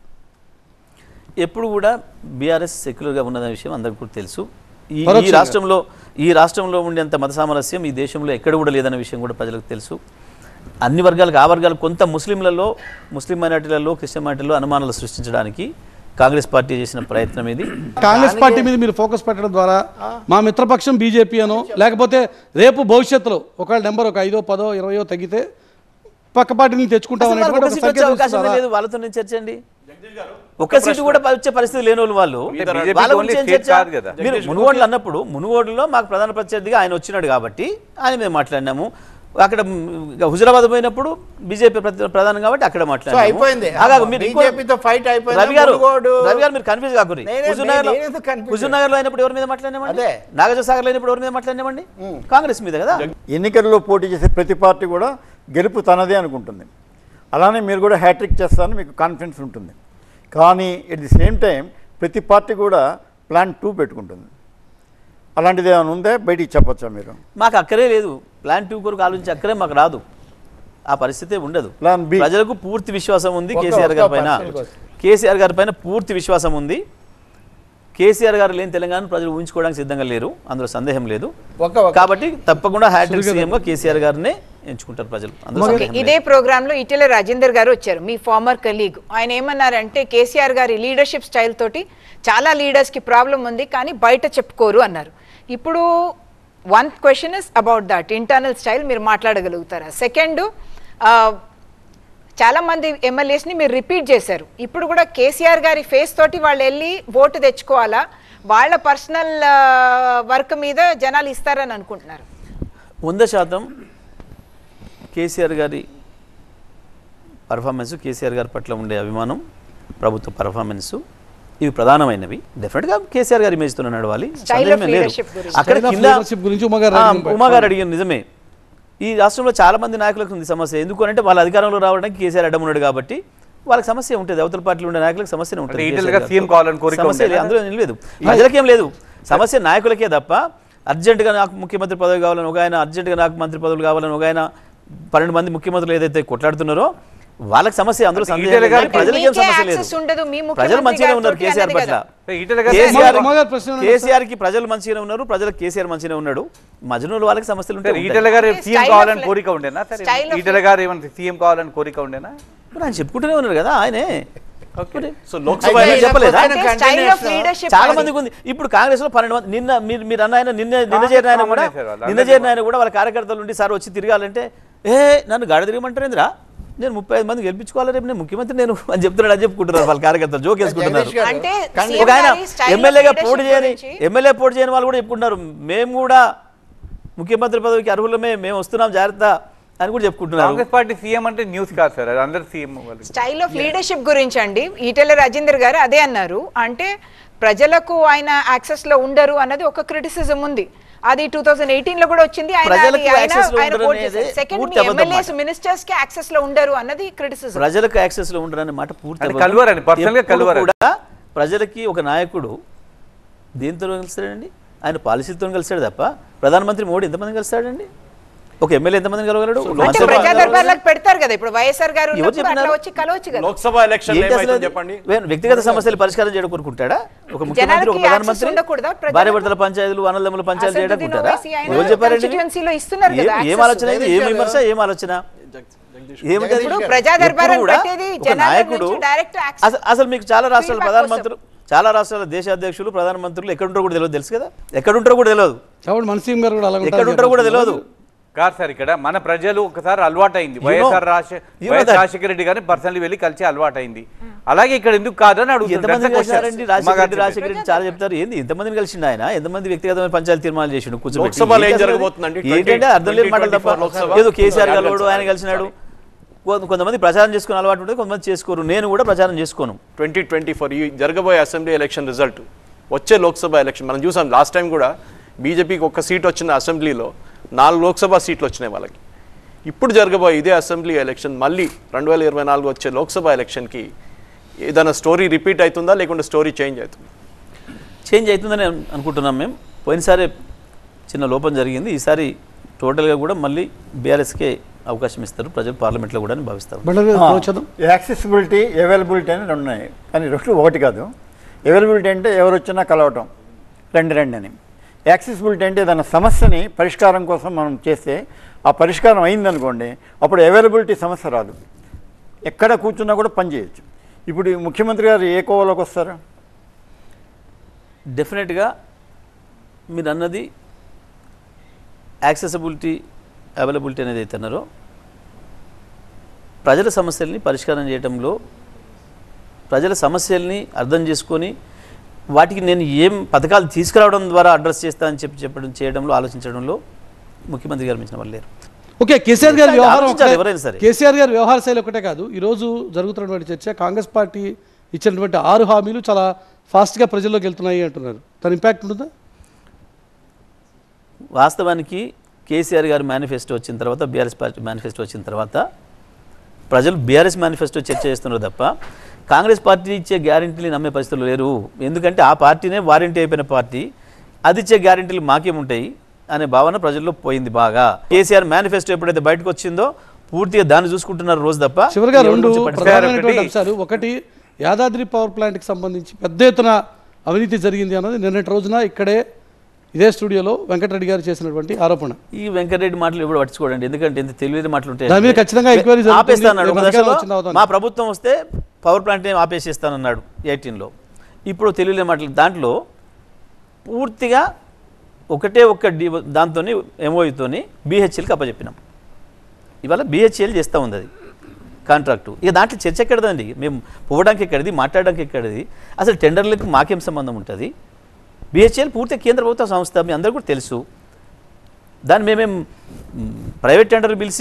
ఎప్పుడు కూడా బీఆర్ఎస్ సెక్యులర్గా ఉన్నదనే విషయం అందరికీ కూడా తెలుసు ఈ ఈ పరోక్షంగా. రాష్ట్రంలో ఈ రాష్ట్రంలో ఉండేంత మత సామరస్యం ఈ దేశంలో ఎక్కడ కూడా లేదనే విషయం కూడా ప్రజలకు తెలుసు అన్ని వర్గాలకు ఆ వర్గాలు కొంత ముస్లింలలో ముస్లిం మైనార్టీలలో క్రిస్టియన్ మైనార్టీలలో అనుమానాలు సృష్టించడానికి కాంగ్రెస్ పార్టీ చేసిన ప్రయత్నం ఇది కాంగ్రెస్ పార్టీ మీద మీరు ఫోకస్ పెట్టడం ద్వారా మా మిత్రపక్షం బీజేపీ అనో లేకపోతే రేపు భవిష్యత్తులో ఒకవేళ నెంబర్ ఒక ఐదో పదో ఇరవయో తగ్గితే పక్క పార్టీని తెచ్చుకుంటాం అసలు వాళ్ళకి అనేటువంటి ఒక ఒక సీట్ వచ్చే సంకేతం అవకాశం ఇస్తున్నారా? లేదు వాళ్ళతో నేను చర్చ అండి ఒక్క సీటు కూడా వచ్చే పరిస్థితి లేని వాళ్ళు వాళ్ళు అంటే BJP వాళ్ళ కి గురించి only ఏం state చర్చ? కాదు కదా. మీరు మునుగోడులో అన్నప్పుడు మునుగోడులో మాకు ప్రధాన ప్రత్యర్థిగా ఆయన వచ్చినాడు కాబట్టి ఆయన మేము మాట్లాడినాము అక్కడ మ్, ఇక హుజరాబాద్ పోయినప్పుడు బీజేపీ ప్రధానం కాబట్టి అక్కడ సో మాట్లాడాము అయిపోయింది ఆగాగు, మీరు ఇంకో- బీజేపీతో ఫైట్ అయిపోయింది రవి గారు మునుగోడు. రవి గారు మీరు కన్ఫ్యూజ్ కాకూరి నేనే- హుజూర్ నగర్ లో నేను ఎందుకు confuse? హుజూర్ నగర్ లో అయినప్పుడు ఎవరి మీద మాట్లాడినామండి అదే. నాగార్జున సాగర్ లో అయినప్పుడు ఎవరి మీద మాట్లాడినామండి కాంగ్రెస్ మీద కదా ఎన్నికల్లో పోటీ చేసే ప్రతి పార్టీ కూడా గెలుపు తనదే అనుకుంటుంది అలానే మీరు కూడా హ్యాట్రిక్ చేస్తారని మీకు కాన్ఫిడెన్స్ ఉంటుంది కానీ ఎట్ ది సేమ్ టైం ప్రతి పార్టీ కూడా ప్లాన్ టూ పెట్టుకుంటుంది అలాంటిది ఏమైనా ఉందే బయటికి చెప్పొచ్చా మీరు మాకు అక్కడే లేదు ప్లాన్ టూ కొరకు ఆలోచించి అక్కడే మాకు రాదు ఆ పరిస్థితి ఉండదు Plan B. ప్రజలకు పూర్తి విశ్వాసం ఉంది ఒక- కేసీఆర్ ఒక గారి పైన percent. కేసీఆర్ గారి పైన పూర్తి విశ్వాసం ఉంది కేసీఆర్ గారు లేని తెలంగాణ ప్రజలు ఊహించుకోవడానికి సిద్ధంగా లేరు అందులో సందేహం లేదు ఒక ఒక కాబట్టి తప్పకుండా హ్యాట్రిక్ సీఎంగా కేసీఆర్ గారినే ఎంచుకుంటారు ప్రజలు అందులో ఓకే సందేహం ఇదే లేదు. ప్రోగ్రామ్ లో ఇటీవల రాజేందర్ గారు వచ్చారు మీ ఫార్మర్ కలీగ్ ఆయన ఏమన్నారంటే కేసీఆర్ గారి లీడర్షిప్ స్టైల్ తోటి చాలా లీడర్స్ కి ప్రాబ్లం ఉంది కానీ బయట చెప్పుకోరు అన్నారు ఇప్పుడు one question is about that internal style మీరు మాట్లాడగలుగుతారా సెకండ్ చాలా మంది ఎమ్మెల్యేస్ ని మీరు రిపీట్ చేశారు ఇప్పుడు కూడా కేసీఆర్ గారి ఫేస్ తోటి వాళ్ళు వెళ్ళి ఓటు తెచ్చుకోవాలా వాళ్ళ పర్సనల్ వర్క్ మీద జనాలు ఇస్తారని అనుకుంటున్నారు వంద శాతం కేసీఆర్ గారి పర్ఫార్మెన్స్ కేసీఆర్ గారి పట్ల ఉండే అభిమానం ప్రభుత్వ పర్ఫార్మెన్స్ ఇవి ప్రధానమైనవి డెఫినెట్గా కేసీఆర్ గారి ఇమేజ్తో నడవాలి Style of సందేహమే లేదు. leadership గురించి. అక్కడ Style of కింద leadership గురించి ఉమా గారు ఆ, అడిగిన ఉమా గారు అడిగిన నిజమే ఈ రాష్ట్రంలో చాలా మంది నాయకులకు ఉంది సమస్య ఎందుకు అంటే వాళ్ళ అధికారంలో రావడానికి కేసీఆర్ అడ్డం ఉన్నాడు కాబట్టి వాళ్ళకి సమస్య ఉంటుంది అవతల పార్టీలో ఉండే నాయకులకు సమస్య ఉంటుంది అంటే కేసీఆర్ ఈటెలుగా గారితో. సీఎం కావాలని కోరిక సమస్య ఉండేనా? లేదు, అందులో ఏం లేదు ప్రజలకేం లేదు సమస్య నాయకులకే తప్ప అర్జెంటుగా నాకు ముఖ్యమంత్రి పదవి కావాలని ఒక ఆయన అర్జెంటుగా నాకు మంత్రి పదవులు కావాలని ఒక ఆయన పన్నెండు మంది ముఖ్యమంత్రులు ఏదైతే కొట్లాడుతున్నారో వాళ్ళకి సమస్య అందులో అంటే సందేహం ఈటెల లేదు. గారికి ప్రజలకి ఏం మీకే సమస్య లేదు access ఉండదు, మీ ప్రజలు ముఖ్యమంత్రి మంచిగానే ఉన్నారు గారితోటి కేసీఆర్ అన్నది పట్ల కదా. ఈటెలుగా కేసీఆర్ ఉమా గారి ప్రశ్న ఏమన్నా కేసీఆర్ కి ప్రజలు మంచిగానే ఉన్నారు ప్రజలకు కేసీఆర్ మంచిగానే ఉన్నాడు మజ్నూలు వాళ్ళకి సమస్యలు సార్ ఉంటాయి ఈటెల గారు అంటే సీఎం style of కావాలని li- కోరిక ఉండేనా సరే style of ఈటెల గారు ఏమైనా సీఎం కావాలని కోరిక ఉండేనా మరి ఆయన చెప్పుకుంటూనే ఉన్నారు కదా ఆయనే మరి సో లోక్సభ అయితే ఎలక్షన్ చెప్పలేదా? ఆయన అంటే స్టైల్ ఆఫ్ continuation- లీడర్షిప్ చాలా మందికి ఉంది ఇప్పుడు కాంగ్రెస్ లో పన్నెండు మంది నిన్న మీరు మీరు అన్న ఆయన నిన్న నిన్న చేరిన ఆయన కూడా కామనే సార్ వాళ్ళు. నిన్న చేరిన ఆయన కూడా వాళ్ళ కార్యకర్తలు ఉండి సార్ వచ్చి తిరగాలంటే ఏ నన్ను గాడి తిరగమంటారేంద్రా నేను ముప్పై ఐదు మంది గెలిపించుకోవాలి రేపు నేను ముఖ్యమంత్రి నేను అని చెప్తున్నాడు అని చెప్పుకుంటున్నారు వాళ్ళ కార్యకర్తలు జోక్ వేసుకుంటున్నారు జగదీష్ గారు, అంటే కానీ సీఎం ఒక ఆయన గారి style of ఎమ్మెల్యేగా leadership పోటీ చేయని గురించి- ఎమ్మెల్యే పోటీ చేయని వాళ్ళు కూడా చెప్పుకుంటున్నారు మేము కూడా ముఖ్యమంత్రి పదవికి అర్హులమే మేము వస్తున్నాం జాగ్రత్త అని కూడా చెప్పుకుంటున్నారు కాంగ్రెస్ పార్టీ సీఎం అంటే న్యూస్ కాదు సార్ అది అందరు సీఎం వాళ్ళు స్టైల్ ఆఫ్ లీడర్షిప్ గురించి అండి ఈటెల రాజేందర్ గారు అదే అన్నారు అంటే ప్రజలకు ఆయన యాక్సెస్ లో ఉండరు అన్నది ఒక క్రిటిసిజం ఉంది అది టూ థౌసండ్ ఎయిటీన్ లో కూడా వచ్చింది ఆయన ప్రజలకు అది- ఆయన- access లో ఆయన ఉండరు quote అనేది చేశారు. Second, పూర్తి మీ అబద్ధం ఎమ్మెల్యేస్ మాట. మినిస్టర్స్ కి యాక్సెస్ లో ఉండరు అన్నది క్రిటిసిజం ప్రజలకు యాక్సెస్ లో ఉండరనే మాట పూర్తి అంటే అబద్ధం. కలువరండి, personal గా ఎప్పుడు కలువరండి. కూడా ప్రజలకి ఒక నాయకుడు దేంతో కలిస్తాడండి ఆయన పాలసీలతో కలిస్తాడు తప్ప ప్రధానమంత్రి మోడీ ఎంతమంది కలిస్తాడండి ఒక ఎమ్మెల్యే ఎంతమంది కలవగలడు ఒక అంటే మంత్రి ప్రజా ఎంతమంది దర్బార్లకు పెడతారు కదా ఇప్పుడు వైఎస్ఆర్ గారు ఎవరు ఉన్నప్పుడు అట్లా చెప్పినారు? వచ్చి కలవచ్చు కదా లోక్సభ ఎలక్షన్ ఏంటి అసలు ఏమైతుందో అది? చెప్పండి వే- వ్యక్తిగత సమస్యలు పరిష్కారం చేయడం కోరుకుంటాడా ఒక ముఖ్యమంత్రి ఒక జనాలకి ప్రధానమంత్రి access ఉండకూడదా? ప్రజలకు? భార్య భర్తల పంచాయతీలు అన్నదమ్ముల పంచాయతీలు చేయడం అసదుద్దీన్ కుంటారా ఓవైసీ ఆయన ఎవరు చెప్పారండి constituency లో ఇస్తున్నారు కదా ఏం- ఏం access. ఆలోచన ఇది? ఏం విమర్శ ఏం ఆలోచన ఏమిటి అది? ఇప్పుడు ప్రజా దర్బార్ ఎప్పుడు కూడా పెట్టేది ఒక జనాల నాయకుడు నుంచి direct access. అసలు అసలు మీకు చాలా రాష్ట్రాల Feedback ప్రధానమంత్రులు చాలా రాష్ట్రాల దేశ అధ్యక్షులు ప్రధానమంత్రులు ఎక్కడుంటారో కూడా తెలియదు తెలుసు కదా ఎక్కడుంటారో కూడా తెలియదు కాబట్టి మన సీఎం గారు కూడా అలా ఎక్కడుంటారో కూడా తెలియదు కాదు సార్ ఇక్కడ మన ప్రజలు ఒకసారి అలవాటైంది know- YSR Raja you know YS that. Rajasekhara Reddy గారిని పర్సనల్లీ వెళ్ళి కలిసి అలవాటైంది అలాగే ఇక్కడ ఎందుకు కాదని ఎంతమంది అడుగుతున్నారు కలిసారండి రాజశేఖర రెడ్డి రాజశేఖర రెడ్డి చాలా చెప్తారు ఏంది ఎంతమందిని కలిసిండు ఆయన ఎంతమంది వ్యక్తిగతమైన పంచాయతీ తీర్మానాలు చేసిండు కూర్చోబెట్టి. లోక్సభలో ఏం ఏంటి అసలు జరగబోతుందండి? అది? ఏంటంటే అర్థం లేని మాటలు తప్ప 2024 లోక్సభ. ఏదో కేసీఆర్ యాభై గారు ఆయన కలిసినాడు కొంత- కొంతమంది ప్రచారం చేసుకునే అలవాటు ఉంటుంది కొంతమంది చేసుకోరు నేను కూడా ప్రచారం చేసుకోను ట్వంటీ ట్వంటీ ఫోర్ ఈ జరగబోయే అసెంబ్లీ ఎలక్షన్ రిజల్ట్ వచ్చే లోక్సభ ఎలక్షన్ మనం చూసాం లాస్ట్ టైం కూడా బీజేపీకి ఒక్క సీట్ వచ్చిన అసెంబ్లీలో నాలుగు లోక్సభ సీట్లు వచ్చినాయి వాళ్ళకి ఇప్పుడు జరగబోయే ఇదే అసెంబ్లీ ఎలక్షన్ మళ్ళీ రెండు వేల ఇరవై నాలుగు వచ్చే లోక్సభ ఎలక్షన్కి ఏదైనా స్టోరీ రిపీట్ అవుతుందా లేకుంటే స్టోరీ చేంజ్ అవుతుందా చేంజ్ అవుతుందని అను- అనుకుంటున్నాం మేము పోయినసారి చిన్న లోపం జరిగింది ఈసారి టోటల్గా కూడా మళ్ళీ బీఆర్ఎస్కే అవకాశం ఇస్తారు ప్రజలు పార్లమెంట్లో కూడా అని భావిస్తారు బండారు గారు వచ్చేద్దాం యాక్సెసిబిలిటీ అవైలబిలిటీ అని రెండు ఉన్నాయి కానీ రెండు ఒకటి కాదు అవైలబిలిటీ అంటే ఎవరు వచ్చినా కలవటం రండి రండి అని యాక్సెసిబిలిటీ అంటే ఏదైనా సమస్యని పరిష్కారం కోసం మనం చేస్తే ఆ పరిష్కారం అయిందనుకోండి అప్పుడు అవైలబిలిటీ సమస్య రాదు ఎక్కడ కూర్చున్నా కూడా పని చేయొచ్చు ఇప్పుడు ఈ ముఖ్యమంత్రి గారు ఏ కోవలోకి వస్తారు డెఫినెట్గా మీరు అన్నది యాక్సెసిబిలిటీ అవైలబిలిటీ అనేది అయితే అన్నారో ప్రజల సమస్యల్ని పరిష్కారం చేయడంలో ప్రజల సమస్యల్ని అర్థం చేసుకొని వాటికి నేను ఏం పథకాలు తీసుకురావడం ద్వారా అడ్రస్ చేస్తా అని చెప్పి చెప్పడం చేయడంలో ఆలోచించడంలో ముఖ్యమంత్రి గారు మించిన వాళ్ళు లేరు ఓకే కేసీఆర్ గారి వ్యవహారం ఆలోచించాలి ఒకటే- ఎవరైనా సరే. కేసీఆర్ గారి వ్యవహార శైలి ఒకటే కాదు ఈరోజు జరుగుతున్నటువంటి చర్చ కాంగ్రెస్ పార్టీ ఇచ్చినటువంటి ఆరు హామీలు చాలా ఫాస్ట్గా ప్రజల్లోకి వెళ్తున్నాయి అంటున్నారు దాని ఇంపాక్ట్ ఉంటుందా వాస్తవానికి కేసీఆర్ గారి మేనిఫెస్టో వచ్చిన తర్వాత బీఆర్ఎస్ పార్టీ మేనిఫెస్టో వచ్చిన తర్వాత ప్రజలు బీఆర్ఎస్ మేనిఫెస్టో చర్చ చేస్తున్నారు తప్ప కాంగ్రెస్ పార్టీ ఇచ్చే గ్యారంటీలు నమ్మే పరిస్థితులు లేరు ఎందుకంటే ఆ పార్టీనే వారంటీ అయిపోయిన పార్టీ అది ఇచ్చే గ్యారంటీలు మాకేముంటాయి అనే భావన ప్రజల్లో పోయింది బాగా కేసీఆర్ మేనిఫెస్టో ఎప్పుడైతే బయటకు వచ్చిందో పూర్తిగా దాన్ని చూసుకుంటున్నారు రోజు తప్ప చివరిగా ఎవరి రెండు గురించి పట్టించుకోరు. ప్రధానమైనటువంటి ఒకటి- అంశాలు ఒకటి యాదాద్రి పవర్ ప్లాంట్కి సంబంధించి పెద్ద ఎత్తున అవినీతి జరిగింది అన్నది నిన్నటి రోజున ఇక్కడే ఇదే స్టూడియోలో వెంకటరెడ్డి గారు చేసినటువంటి ఆరోపణ ఈ వెంకటరెడ్డి మాటలు ఎప్పుడు పట్టించుకోండి ఎందుకంటే ఇంత తెలియని మాటలు ఉంటాయి దాని మీద ఖచ్చితంగా ఎంక్వైరీ జరుగుతుంది. ఆపేస్తానన్నాడు ఒక రేపు అధికారం దశలో వచ్చిన తర్వాత. మా ప్రభుత్వం వస్తే పవర్ ప్లాంట్ ఏం ఆపేసేస్తానన్నాడు ఎయిటీన్లో ఇప్పుడు తెలియని మాటలు దాంట్లో పూర్తిగా ఒకటే ఒక్క డి దాంతో ఎంఓఈతోని బీహెచ్ఎల్కి అప్పచెప్పినాం ఇవాళ బీహెచ్ఎల్ చేస్తూ ఉంది అది కాంట్రాక్టు ఇక దాంట్లో చర్చ ఎక్కడదండి మేము పోవడానికి ఎక్కడిది మాట్లాడడానికి ఎక్కడిది అసలు టెండర్లకు మాకేం సంబంధం ఉంటుంది బీహెచ్ఎల్ పూర్తి కేంద్ర ప్రభుత్వ సంస్థ మీ అందరికీ కూడా తెలుసు దాన్ని మేమేం మ్, ప్రైవేట్ టెండర్ పిలిచి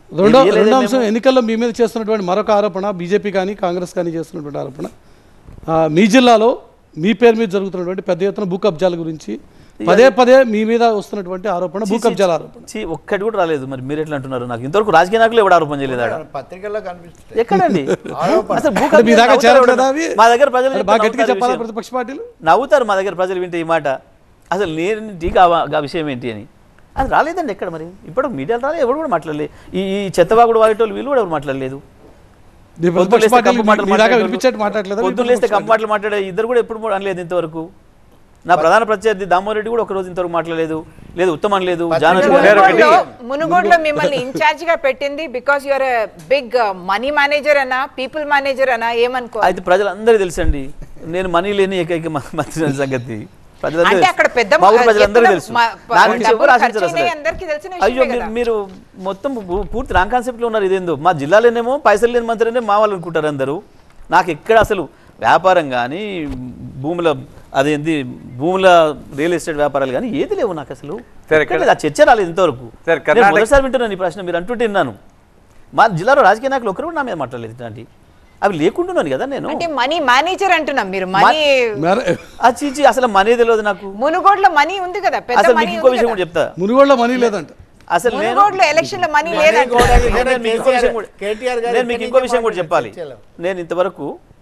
రెండో ఏం రెండో లేదే అంశం మేము- ఎన్నికల్లో మీ మీద చేస్తున్నటువంటి మరొక ఆరోపణ బీజేపీ కానీ కాంగ్రెస్ కానీ చేస్తున్నటువంటి ఆరోపణ ఆ, మీ జిల్లాలో మీ పేరు మీద జరుగుతున్నటువంటి పెద్ద ఎత్తున భూ కబ్జాల గురించి పదే పదే మీ మీద వస్తున్నటువంటి ఆరోపణ భూ కబ్జాల ఆరోపణ ఛీ, ఒక్కటి కూడా రాలేదు మరి మీరు ఎట్లా అంటున్నారు నాకు ఇంతవరకు రాజకీయ నాయకులు ఎవడు ఆరోపణ చేయలేదు ఆడ పత్రికల్లో కనిపిస్తుంది ఎక్కడండి అసలు భూ అంటే మీ కబ్జా దాకా నవ్వుతారు చేరట్లేదా ఎవడన్నా? అవి? మా దగ్గర ప్రజలు అంటే చెప్తే బాగా గట్టిగా నవ్వుతారు ఈ చెప్పాలా విషయం. ప్రతిపక్ష పార్టీలు నవ్వుతారు మా దగ్గర ప్రజలు వింటే ఈ మాట అసలు నేను గా ఆ విషయం ఏంటి అని అది రాలేదండి ఎక్కడ మరి ఇప్పుడు మీడియాలో రాలేదు ఎవరు కూడా మాట్లాడలేదు ఈ ఈ చెత్తవాగుడు వాడేటోళ్ళు వీళ్ళు కూడా ఎవరు మాట్లాడలేదు మీ పొద్దున్న ప్రతిపక్ష లేస్తే పార్టీలు కప్పు మాటలు మీ దాకా మాట్లాడేటోళ్ళు, వినిపించేట్టు మాట్లాడలేదా మీ పొద్దున్న లేస్తే ప్రతిపక్ష కప్పు మాటలు మాట్లాడే ఇద్దరు కూడా ఎప్పుడు కూడా అనలేదు ఇంతవరకు నా ప్రధాన ప్రత్యర్థి దామోరెడ్డి కూడా ఒక రోజు ఇంతవరకు మాట్లాడలేదు లేదు ఉత్తమం లేదు జానకి గారు ఒకటి- మునుగోడులో మునుగోడులో మిమ్మల్ని ఇన్ఛార్జ్ గా పెట్టింది because your big money manager అనా పీపుల్ మేనేజర్ అనా ఏమనుకో అయితే ప్రజలందరూ తెలుసండి నేను మనీ లేని ఏకైక మ- మంత్రి అనే సంగతి ప్రజలందరూ అంటే తెలుసు. అక్కడ పెద్ద మా ఊరు ప్రజలందరూ ఎత్తున తెలుసు మా- నా గురించి డబ్బులు ఎవరు ఆశించరు ఖర్చు అసలు అయినాయి అందరికీ తెలిసిన విషయమే అయ్యో కదా. మీరు- మీరు మొత్తం పూ- పూర్తి రాంగ్ కాన్సెప్ట్లో ఉన్నారు ఇదేందో మా జిల్లాలోనేమో పైసలు లేని మంత్రినే మా వాళ్ళు అనుకుంటారు అందరూ నాకు ఎక్కడ అసలు వ్యాపారం కానీ భూముల అదేంది భూముల రియల్ ఎస్టేట్ వ్యాపారాలు కానీ ఏది లేవు నాకు అసలు సరే, ఎక్కడ లేదు. ఆ చర్చ రాలేదు ఇంతవరకు సరే, నేను కర్ణాటక- మొదటిసారి వింటున్నాను ఈ ప్రశ్న మీరు అంటుంటే విన్నాను మా జిల్లాలో రాజకీయ నాయకులు ఒకరు కూడా నా మీద మాట్లాడలేదు ఇట్లాంటి అవి లేకుంటున్నాను కదా నేను అంటే మనీ మేనేజర్ అంటున్నాం మీరు మనీ మరి ఆ చీచి అసలు మనీ తెలియదు నాకు మునుగోడులో మనీ ఉంది కదా పెద్ద అసలు మనీ మీకు ఇంకో ఉంది విషయం కదా. కూడా చెప్తా మునుగోడులో మనీ లేదంట అసలు నేను మునుగోడులో ఎలక్షన్ లో మనీ మనీ లేదంట కూడా నేను లేదు. మీకు ఇంకో విషయం కూడా- కేటీఆర్ గారు నేను మీకు ఎక్కడి ఇంకో నుంచో విషయం కూడా చెప్పాలి చర్చలో. నేను ఇంతవరకు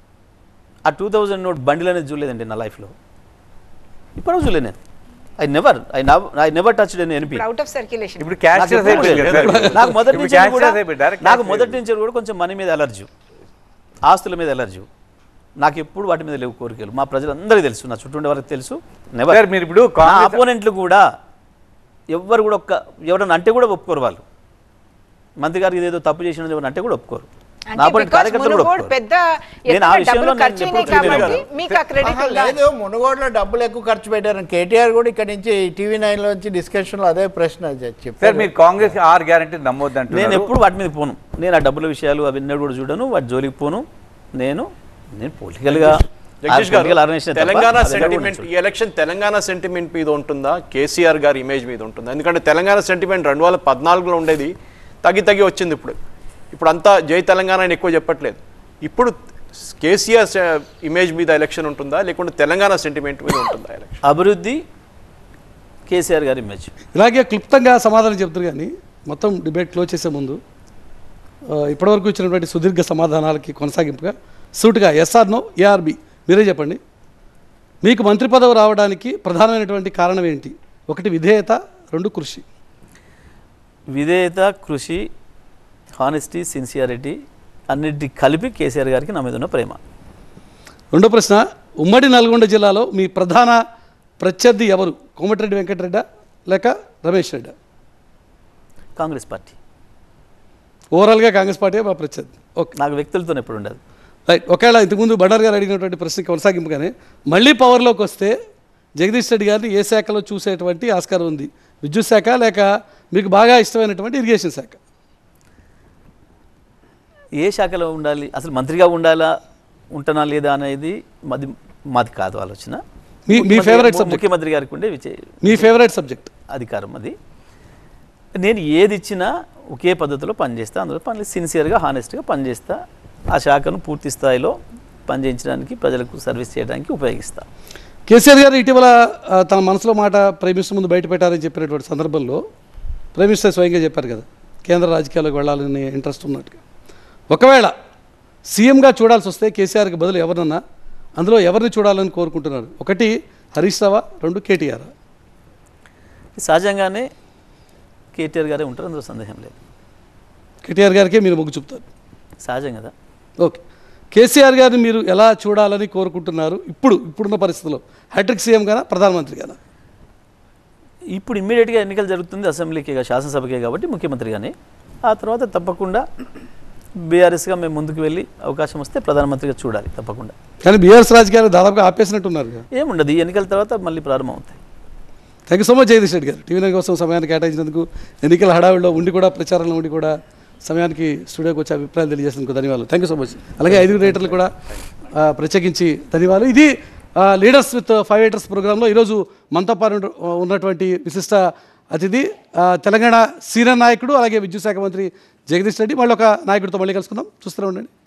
ఆ టూ థౌజండ్ నోట్ బండిల్ అనేది చూడలేదండి నా లైఫ్లో ఇప్పుడు చూడలేదు నేను I never I I never touch నేను ఎనిపి అవుట్ ఆఫ్ సర్క్యులేషన్ ఇప్పుడు క్యాష్ నాకు ఎప్పుడు లేదు. నాకు మొదటి నుంచి కూడా నాకు మొదటి నుంచి నుంచి కూడా కొంచెం మనీ మీద అలర్జీ ఆస్తుల మీద అలర్జీ నాకు ఎప్పుడు వాటి మీద లేవు కోరికలు మా ప్రజలందరికీ తెలుసు నా చుట్టూ ఉండే వారికి తెలుసు నెవర్ సార్ మీరు ఇప్పుడు నా కాంగ్రెస్ అపోనెంట్లు కూడా ఎవ్వరు కూడా ఒక్క ఎవరన్నా అంటే కూడా ఒప్పుకోరు వాళ్ళు మంత్రి గారికి ఇదేదో తప్పు చేసిన ఎవరు అంటే కూడా ఒప్పుకోరు నా అంటే opponent because కార్యకర్తలు కూడా మునుగోడు ఒప్పుకోరు. పెద్ద నేను ఆ ఎత్తున విషయంలో డబ్బులు నేను ఖర్చు అయినాయి ఎప్పుడు క్రిమినల్ కాబట్టి కాదు. మీకు ఆ క్రెడిట్ ఆహా, లేదు మునుగోడులో డబ్బులు ఎక్కువ ఖర్చు పెట్టారు కేటీఆర్ కూడా ఇక్కడ నుంచి టీవీ నైన్ లో వచ్చి డిస్కషన్ లో అదే ప్రశ్న సార్ చెప్పారు మీరు కాంగ్రెస్ ఆర్ గ్యారంటీ నమ్మొద్దు నేను అంటున్నారు ఎప్పుడు వాటి మీద పోను నేను ఆ డబ్బుల విషయాలు అవన్నీ కూడా చూడను వాటి జోలికి పోను నేను నేను పొలిటికల్ గా జగదీష్ political గారు organization తప్ప తెలంగాణ అవన్నీ కూడా సెంటిమెంట్ చూడను. ఈ ఎలక్షన్ తెలంగాణ సెంటిమెంట్ మీద ఉంటుందా కేసీఆర్ గారి ఇమేజ్ మీద ఉంటుందా ఎందుకంటే తెలంగాణ సెంటిమెంట్ రెండు వేల పద్నాలుగులో ఉండేది తగ్గి తగ్గి వచ్చింది ఇప్పుడు ఇప్పుడు అంతా జై తెలంగాణ అని ఎక్కువ చెప్పట్లేదు ఇప్పుడు కేసీఆర్ ఇమేజ్ మీద ఎలక్షన్ ఉంటుందా లేకుంటే తెలంగాణ సెంటిమెంట్ మీద ఉంటుందా ఎలక్షన్ అభివృద్ధి కేసీఆర్ గారి ఇమేజ్ ఇలాగే క్లుప్తంగా సమాధానం చెప్తారు కానీ మొత్తం డిబేట్ క్లోజ్ చేసే ముందు ఆ, ఇప్పటివరకు ఇచ్చినటువంటి సుదీర్ఘ సమాధానాలకి కొనసాగింపుగా సూటుగా ఎస్ఆర్ నో ఏఆర్బి మీరే చెప్పండి మీకు మంత్రి పదవి రావడానికి ప్రధానమైనటువంటి కారణం ఏంటి ఒకటి విధేయత రెండు కృషి విధేయత కృషి హానెస్టీ సిన్సియారిటీ అన్నిటి కలిపి కేసీఆర్ గారికి నా మీద ఉన్న ప్రేమ రెండో ప్రశ్న ఉమ్మడి నల్గొండ జిల్లాలో మీ ప్రధాన ప్రత్యర్థి ఎవరు కోమటిరెడ్డి వెంకటరెడ్డా లేక రమేష్ రెడ్డా కాంగ్రెస్ పార్టీ ఓవరాల్గా కాంగ్రెస్ పార్టీ మా ప్రత్యర్థి ఓకే నాకు వ్యక్తులతో ఎప్పుడు ఉండదు రైట్ ఒకవేళ ఇంతకుముందు బండార్ గారు అడిగినటువంటి ప్రశ్నకి కొనసాగింపుగానే మళ్ళీ పవర్లోకి వస్తే జగదీష్ రెడ్డి గారిని ఏ శాఖలో చూసేటువంటి ఆస్కారం ఉంది విద్యుత్ శాఖ లేక మీకు బాగా ఇష్టమైనటువంటి ఇరిగేషన్ శాఖ ఏ శాఖలో ఉండాలి అసలు మంత్రిగా ఉండాలా ఉంటనా లేదా అనేది మాది మాది కాదు ఆలోచన మీ మీ ముఖ్యమంత్రి- ఫేవరెట్ సబ్జెక్ట్ ముఖ్యమంత్రి గారికి ఉండే విచే- మీ ఫేవరెట్ సబ్జెక్ట్ అధికారం అది నేను ఏది ఇచ్చినా ఒకే పద్ధతిలో పనిచేస్తా అందులో పని సిన్సియర్గా హానెస్ట్గా పనిచేస్తా ఆ శాఖను పూర్తి స్థాయిలో పనిచేయించడానికి ప్రజలకు సర్వీస్ చేయడానికి ఉపయోగిస్తా కేసీఆర్ గారు ఇటీవల ఆ, తన మనసులో మాట ప్రేమిస్తూ ముందు బయట పెట్టారని చెప్పినటువంటి సందర్భంలో ప్రేమిస్తే స్వయంగా చెప్పారు కదా కేంద్ర రాజకీయాల్లోకి వెళ్ళాలని ఇంట్రెస్ట్ ఉన్నట్టుగా ఒకవేళ సీఎంగా చూడాల్సి వస్తే కేసీఆర్కి బదులు ఎవరన్నా అందులో ఎవరిని చూడాలని కోరుకుంటున్నారు ఒకటి హరీష్ రావా రెండు కేటీఆర్ సహజంగానే కేటీఆర్ గారే ఉంటారు అందులో సందేహం లేదు కేటీఆర్ గారికే మీరు మొగ్గు చూపుతారు సహజం కదా ఓకే కేసీఆర్ గారిని మీరు ఎలా చూడాలని కోరుకుంటున్నారు ఇప్పుడు ఇప్పుడున్న పరిస్థితుల్లో హ్యాట్రిక్ సీఎం గానా ప్రధానమంత్రి గానా ఇప్పుడు ఇమ్మీడియట్గా ఎన్నికలు జరుగుతుంది అసెంబ్లీకే కా- శాసనసభకే కాబట్టి ముఖ్యమంత్రిగానే ఆ తర్వాత తప్పకుండా బీఆర్ఎస్గా మేము ముందుకు వెళ్ళి అవకాశం వస్తే ప్రధానమంత్రిగా చూడాలి తప్పకుండా కానీ బీఆర్ఎస్ రాజకీయాలు దాదాపుగా ఆపేసినట్టున్నారు కదా ఏముండదు ఈ ఎన్నికల తర్వాత మళ్ళీ ప్రారంభం అవుతాయి thank you so much Jagadish Reddy గారు టీవీ నైన్ కోసం సమయాన్ని కేటాయించినందుకు ఎన్నికల హడావిడిలో ఉండి కూడా ప్రచారంలో ఉండి కూడా సమయానికి స్టూడియోకి వచ్చి అభిప్రాయాలు తెలియజేసినందుకు ధన్యవాదాలు థ్యాంక్ యూ సో మచ్ అలాగే ఐదుగురు రైటర్లు కూడా ఆ, ప్రత్యేకించి ధన్యవాదాలు ఇది లీడర్స్ విత్ ఫైవ్ రైటర్స్ ప్రోగ్రాంలో ఈరోజు మనతో పాటు ఉన్న- ఉన్నటువంటి విశిష్ట అతిథి ఆ, తెలంగాణ సీనియర్ నాయకుడు అలాగే విద్యుత్ శాఖ మంత్రి జగదీష్ రెడ్డి మళ్ళీ ఒక నాయకుడితో మళ్ళీ కలుసుకుందాం చూస్తూనే ఉండండి